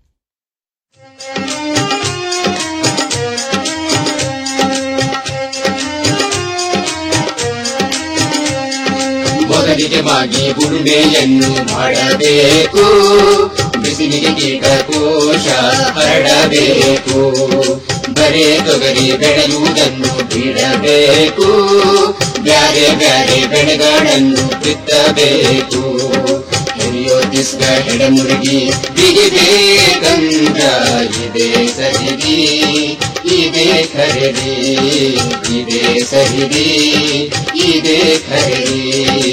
ಮೊದಲಿಗೆ ಮಾಗಿ ಉಳುಮೆಯನ್ನು ಮಾಡಬೇಕು ಬಿಸಿಲಿಗೆ ಕೀಟಕೋಶ ಹರಡಬೇಕು ಬರೇ ತೊಗರಿ ಬೆಳೆಯುವುದನ್ನು ಬಿಡಬೇಕು ಬ್ಯಾರೆ ಬ್ಯಾರೆ ಬೆಳೆಗಳನ್ನು ಬಿತ್ತಬೇಕು ಹಿರಿಯೋದಿಸ್ಗ ಹೆಡಮುರುಗಿ ಬಿಗಿಬೇಕಂದ್ರ ಇದೆ ಸರಿದಿ ಇದೆ ಖರೀದಿ ಇದೆ ಸರಿದಿ ಇದೆ ಖರೀದಿ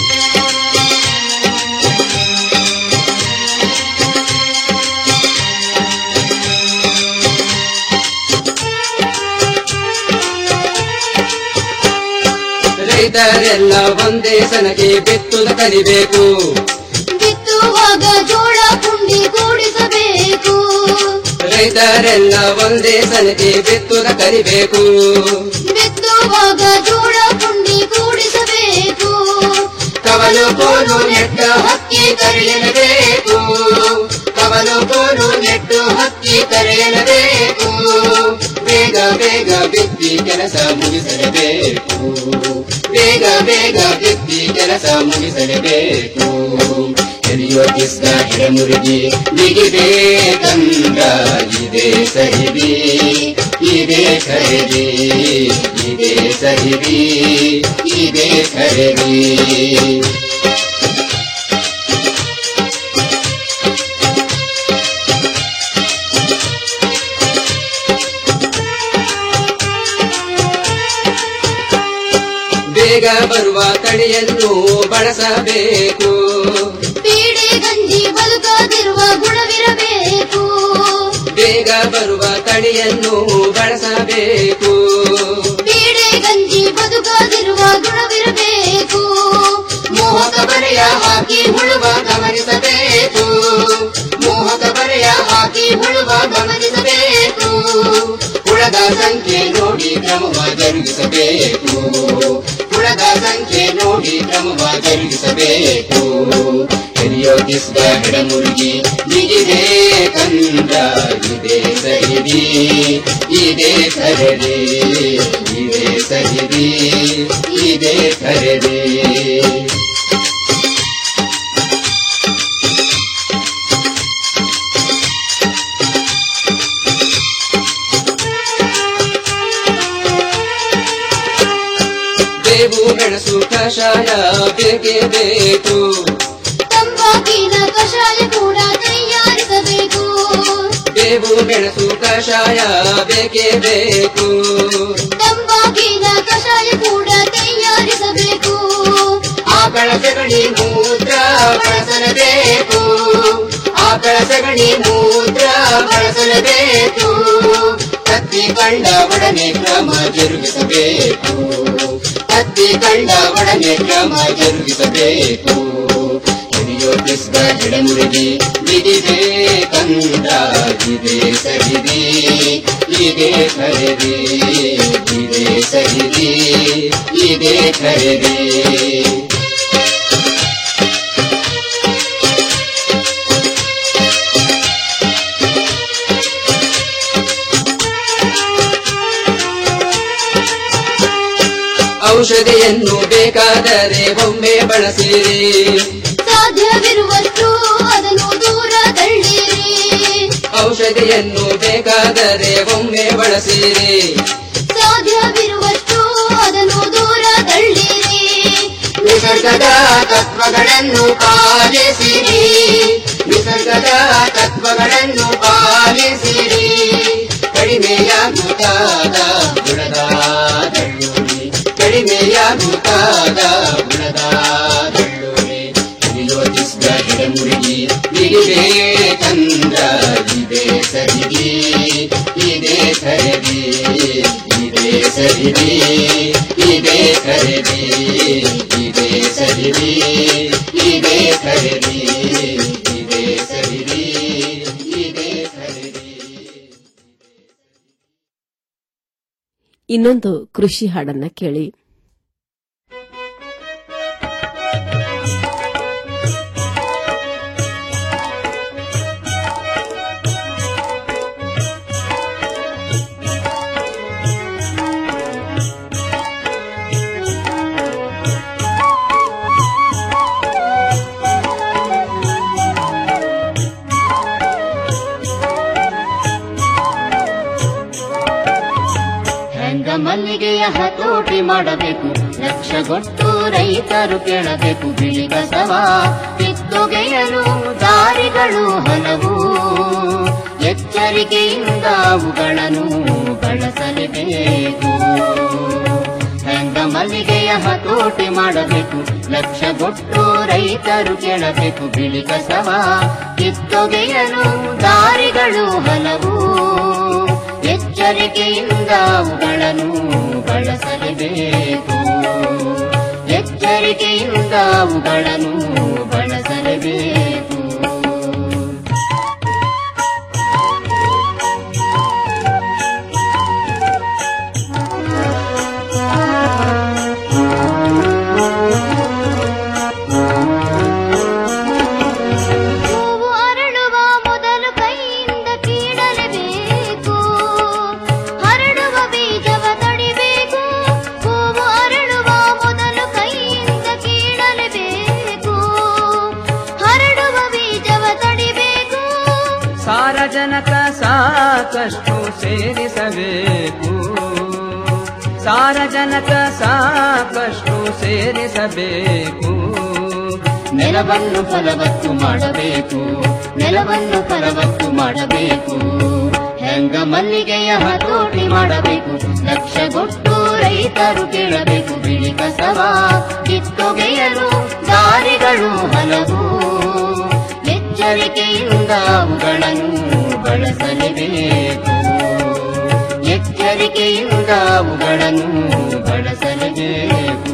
ರೈತರೆಲ್ಲ ಒಂದೇ ಸನಗೆ ಬಿತ್ತುದ ಕಲಿಬೇಕು ಬಿತ್ತುವಾಗ ಜೋಳ ಪುಂಡಿ ಕೂಡಿಸಬೇಕು ರೈತರೆಲ್ಲ ಒಂದೇ ಸನಗೆ ಬಿತ್ತುದ ಕಲಿಬೇಕು ಬಿತ್ತುವಾಗ ಜೋಳ ಪುಂಡಿ ಕೂಡಿಸಬೇಕು ಕವಲು ಕೋಲು ನೆಟ್ಟ ಹಕ್ಕಿ ಕರೆಯಲೇಬೇಕು ಕವಲು ಕೋಲು ನೆಟ್ಟು ಹಕ್ಕಿ ಕರೆಯಲೇಬೇಕು ಬೇಗ ಬೇಗ ಬಿತ್ತಿ ಕೆಲಸ ಮುಗಿಸಲೇಬೇಕು ಬೇಗ ಬೇಗ ಬಿತ್ತಿ ಕೆಲಸ ಮುಗಿಸಲೇಬೇಕು ಎರಿಯೋ ಕಿಸ್ಗ ಹಿಡಮುರುಗಿ ಬಿಗಿಬೇಕಂದ್ರ ಇದೆ ಸರಿದಿ ಇದೆ ಖರೀದಿ ಇದೆ ಸರಿದಿ ಇದೆ ಖರೀದಿ ಬೇಗ ಬರುವ ತಳಿಯನ್ನು ಬಳಸಬೇಕು ಪೀಡೆ ಗಂಜಿ ಬದುಕದಿರುವ ಗುಣವಿರಬೇಕು ಬೇಗ ಬರುವ ತಳಿಯನ್ನು ಬಳಸಬೇಕು ಪೀಡೆ ಗಂಜಿ ಬದುಕದಿರುವ ಗುಣವಿರಬೇಕು ಮೋಹಕ ಬರೆಯ ಹಾಕಿ ಹುಳುವ ಗಮನಿಸಬೇಕು ಮೋಹಕ ಬರೆಯ ಹಾಕಿ ಹುಳುವ ಗಮನಿಸಬೇಕು ಹುಳದ ಸಂಖ್ಯೆ ನೋಡಿ ಕ್ರಮವ ಜರುಗಿಸಬೇಕು ಹುಳದ ಸಂಖ್ಯೆ ನೋಡಿ ಕ್ರಮವ ಜರುಗಿಸಬೇಕು ಹಿರಿಯೋ ಕಿಸ್ಗ ಹೆಡಮುರುಗಿ ಬಿಗಿಬೇಕಂದ್ರ ಇದೆ ಸರಿದಿ ಇದೆ ಖರೀದಿ ಇದೆ ಸರಿದಿ ಇದೆ ಖರೀದಿ ಬೇವು ಮೆಣಸು ಕಷಾಯ ಬೇಕೇ ಬೇಕು ತಂಬಾಕಿನ ಕಷಾಯ ಕೂಡ ತಯಾರಿಸಬೇಕು ಬೇವು ಮೆಣಸು ಕಷಾಯ ಬೇಕೇ ಬೇಕು ತಂಬಾಕಿನ ಕಷಾಯ ಕೂಡ ತಯಾರಿಸಬೇಕು ಆಕಳ ಸಗಣಿ ಮೂತ್ರ ಬಳಸಲೇಬೇಕು ಆಕಳ ಸಗಣಿ ಮೂತ್ರ ಬಳಸಲೇಬೇಕು ಕತ್ತಿ ಕಂಡ ಒಡನೆ ಕ್ರಮ ಜರುಗಿಸಬೇಕು ಕತ್ತಿ ಕಂಡ ಒಡನೆ ಕ್ರಮ ಜರುಗಿಸಬೇಕು ಹಿರಿಯೋ ಕಿಸ್ಗ ಹಿಡಮುರುಗಿ ಬಿಗಿಬೇಕಂದ್ರ ಇದೆ ಸರಿದಿ ಇದೆ ಖರೀದಿ ಇದೆ ಸರಿದಿ ಇದೆ ಖರೀದಿ ಔಷಧಿಯನ್ನು ಬೇಕಾದರೆ ಒಮ್ಮೆ ಬಳಸಿರಿ ಸಾಧ್ಯವಿರುವಷ್ಟು ಅದನ್ನು ದೂರ ತಳ್ಳಿರಿ ಔಷಧಿಯನ್ನು ಬೇಕಾದರೆ ಒಮ್ಮೆ ಬಳಸಿರಿ ಸಾಧ್ಯವಿರುವಷ್ಟು ಅದನ್ನು ದೂರ ತಳ್ಳಿರಿ ನಿಸರ್ಗದ ತತ್ವಗಳನ್ನು ಪಾಲಿಸಿರಿ ನಿಸರ್ಗದ ತತ್ವಗಳನ್ನು ಪಾಲಿಸಿರಿ ಕಡಿಮೆಯಾಗುತ್ತಾದ ಗುಣದ ದಳ್ಳುರಿ ಕಡಿಮೆಯಾಗುತ್ತಾದ ಗುಣದ ದಳ್ಳುರಿ ಯೋಚಿಸಿದ ಹಿಡಮುರುಗಿ ಬಿಡಿಬೇಕಂದ್ರ ಇದೆ ಸರಿದಿ ಇದೆ ಖರೀದಿ ಇದೆ ಸರಿದಿ ಇದೆ ಖರೀದಿ ಇದೆ ಸರಿದಿ ಇದೆ ಖರೀದಿ ಇದೆ ಸರಿದಿ ಇದೆ ಖರೀದಿ ಇನ್ನೊಂದು ಕೃಷಿ ಹಾಡನ್ನ ಕೇಳಿ ಹೆಂಗ ಮಲ್ಲಿಗೆಯ ಹತೋಟಿ ಮಾಡಬೇಕು ಲಕ್ಷಗೊಟ್ಟು ರೈತರು ಕೇಳಬೇಕು ಬಿಳಿ ಕಸವ ಕಿತ್ತೊಗೆಯಲು ದಾರಿಗಳು ಹಲವು ಎಚ್ಚರಿಕೆಯಿಂದ ಅವುಗಳನ್ನು ಬಳಸಲೇಬೇಕು ಹೆಂಗ ಮಲ್ಲಿಗೆಯ ಹತೋಟಿ ಮಾಡಬೇಕು ಲಕ್ಷಗೊಟ್ಟು ರೈತರು ಕೇಳಬೇಕು ಬಿಳಿ ಕಸವ ಕಿತ್ತೊಗೆಯಲು ದಾರಿಗಳು ಹಲವು ಎಚ್ಚರಿಕೆಯಿಂದ ಅವುಗಳನ್ನು ಬಳಸಲೇಬೇಕು ಎಚ್ಚರಿಕೆಯಿಂದ ಅವುಗಳನ್ನು ಬಳಸಲೇಬೇಕು ಹೂವು ಅರಳುವ ಮೊದಲು ಕೈಯಿಂದ ಕೀಳಲೇಬೇಕು ಹರಡುವ ಬೀಜವ ತಡಿಬೇಕು ಹೂವು ಅರಳುವ ಮೊದಲು ಕೈಯಿಂದ ಕೀಳಲೇಬೇಕು ಹರಡುವ ಬೀಜವ ತಡಿಬೇಕು ಸಾರಜನಕ ಸಾಕಷ್ಟು ಸೇರಿಸಬೇಕು ಸಾರಜನಕ ಸಾಕಷ್ಟು ಸೇರಿಸಬೇಕು ನೆಲವನ್ನು ಫಲವತ್ತು ಮಾಡಬೇಕು ನೆಲವನ್ನು ಫಲವತ್ತು ಮಾಡಬೇಕು ಹೆಂಗ ಮಲ್ಲಿಗೆಯ ಹತೋಟಿ ಮಾಡಬೇಕು ಲಕ್ಷಗೊಟ್ಟು ರೈತರು ಕೇಳಬೇಕು ಬಿಳಿ ಕಸವ ಕಿತ್ತೊಗೆಯಲು ದಾರಿಗಳು ಹಲವು ಎಚ್ಚರಿಕೆಯಿಂದ ಅವುಗಳನ್ನು ಬಳಸಲೇಬೇಕು ಎಚ್ಚರಿಕೆಯಿಂದ ಅವುಗಳನ್ನು ಬಳಸಲೇಬೇಕು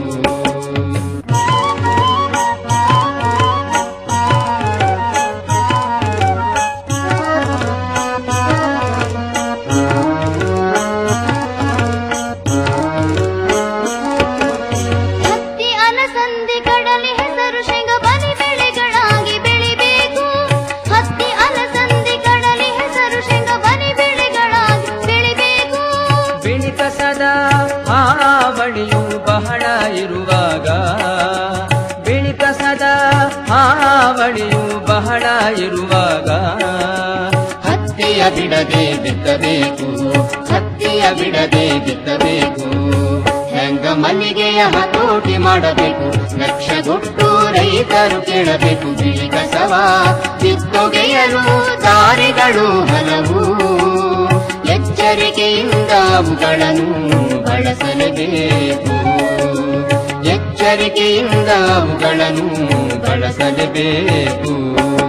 ಹತ್ತಿ ಅಲಸಂದಿ ಕಡಲೆ ಹೆಸರು ಶೇಂಗ ಬಲಿ ಬೆಳೆಗಳಾಗಿ ಬೆಳಿಬೇಕು ಹತ್ತಿ ಅಲಸಂದಿ ಕಡಲೆ ಹೆಸರು ಶೇಂಗ ಬಲಿ ಬೆಳೆಗಳಾಗಿ ಬೆಳಿಬೇಕು ಬಿಳಿ ಕಸದ ಹಾವಳಿಯು ಬಹಳ ಇರುವಾಗ ಬಿಳಿ ಕಸದ ಹಾವಳಿಯು ಬಹಳ ಇರುವಾಗ ಹತ್ತಿಯ ಬಿಡದೆ ಬಿತ್ತಬೇಕು ಹತ್ತಿಯ ಬಿಡದೆ ಬಿತ್ತಬೇಕು ಹೆಂಗ ಮಲ್ಲಿಗೆಯ ಹತೋಟಿ ಮಾಡಬೇಕು ಲಕ್ಷಗೊಟ್ಟು ರೈತರು ಕೇಳಬೇಕು ಬಿಳಿ ಕಸವ ಕಿತ್ತೊಗೆಯಲು ದಾರಿಗಳು ಹಲವು ಎಚ್ಚರಿಕೆಯಿಂದ ಅವುಗಳನ್ನು ಬಳಸಲೇಬೇಕು ಎಚ್ಚರಿಕೆಯಿಂದ ಅವುಗಳನ್ನು ಬಳಸಲೇಬೇಕು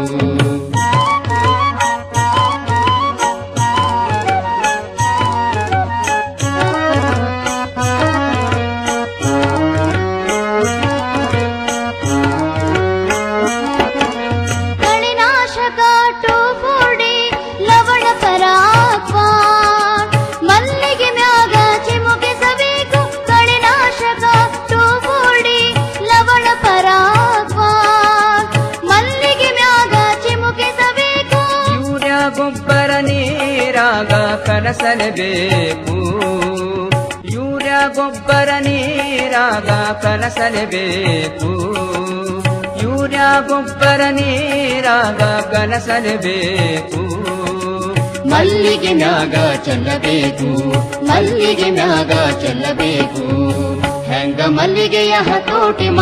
ಕಳೆನಾಶಕ ಟೋಫೋಡಿ ಲವಣ ಪರಾಕ್ವ ಮಲ್ಲಿಗೆ ಮ್ಯಾಗ ಚಿಮುಕಿಸಬೇಕು ಕಳೆನಾಶಕ ಟೋಫೋಡಿ ಲವಣ ಪರಾಕ್ವ ಮಲ್ಲಿಗೆ ಮ್ಯಾಗ ಚಿಮುಕಿಸಬೇಕು ಯೂರಿಯಾ ಗೊಬ್ಬರ ನೀರಾಗ ಕಲಸಲೇಬೇಕು ಯೂರಿಯಾ ಗೊಬ್ಬರ ನೀರಾಗ ಕಲಸಲೇಬೇಕು ಯೂರಿಯಾ ಗೊಬ್ಬರ ನೀರಾಗ ಕಲಸಲೇಬೇಕು ಮಲ್ಲಿಗೆ ಮ್ಯಾಗ ಚೆಲ್ಲಬೇಕು ಮಲ್ಲಿಗೆ ಮ್ಯಾಗ ಚೆಲ್ಲಬೇಕು ಹೆಂಗ ಮಲ್ಲಿಗೆಯ ಹತೋಟಿ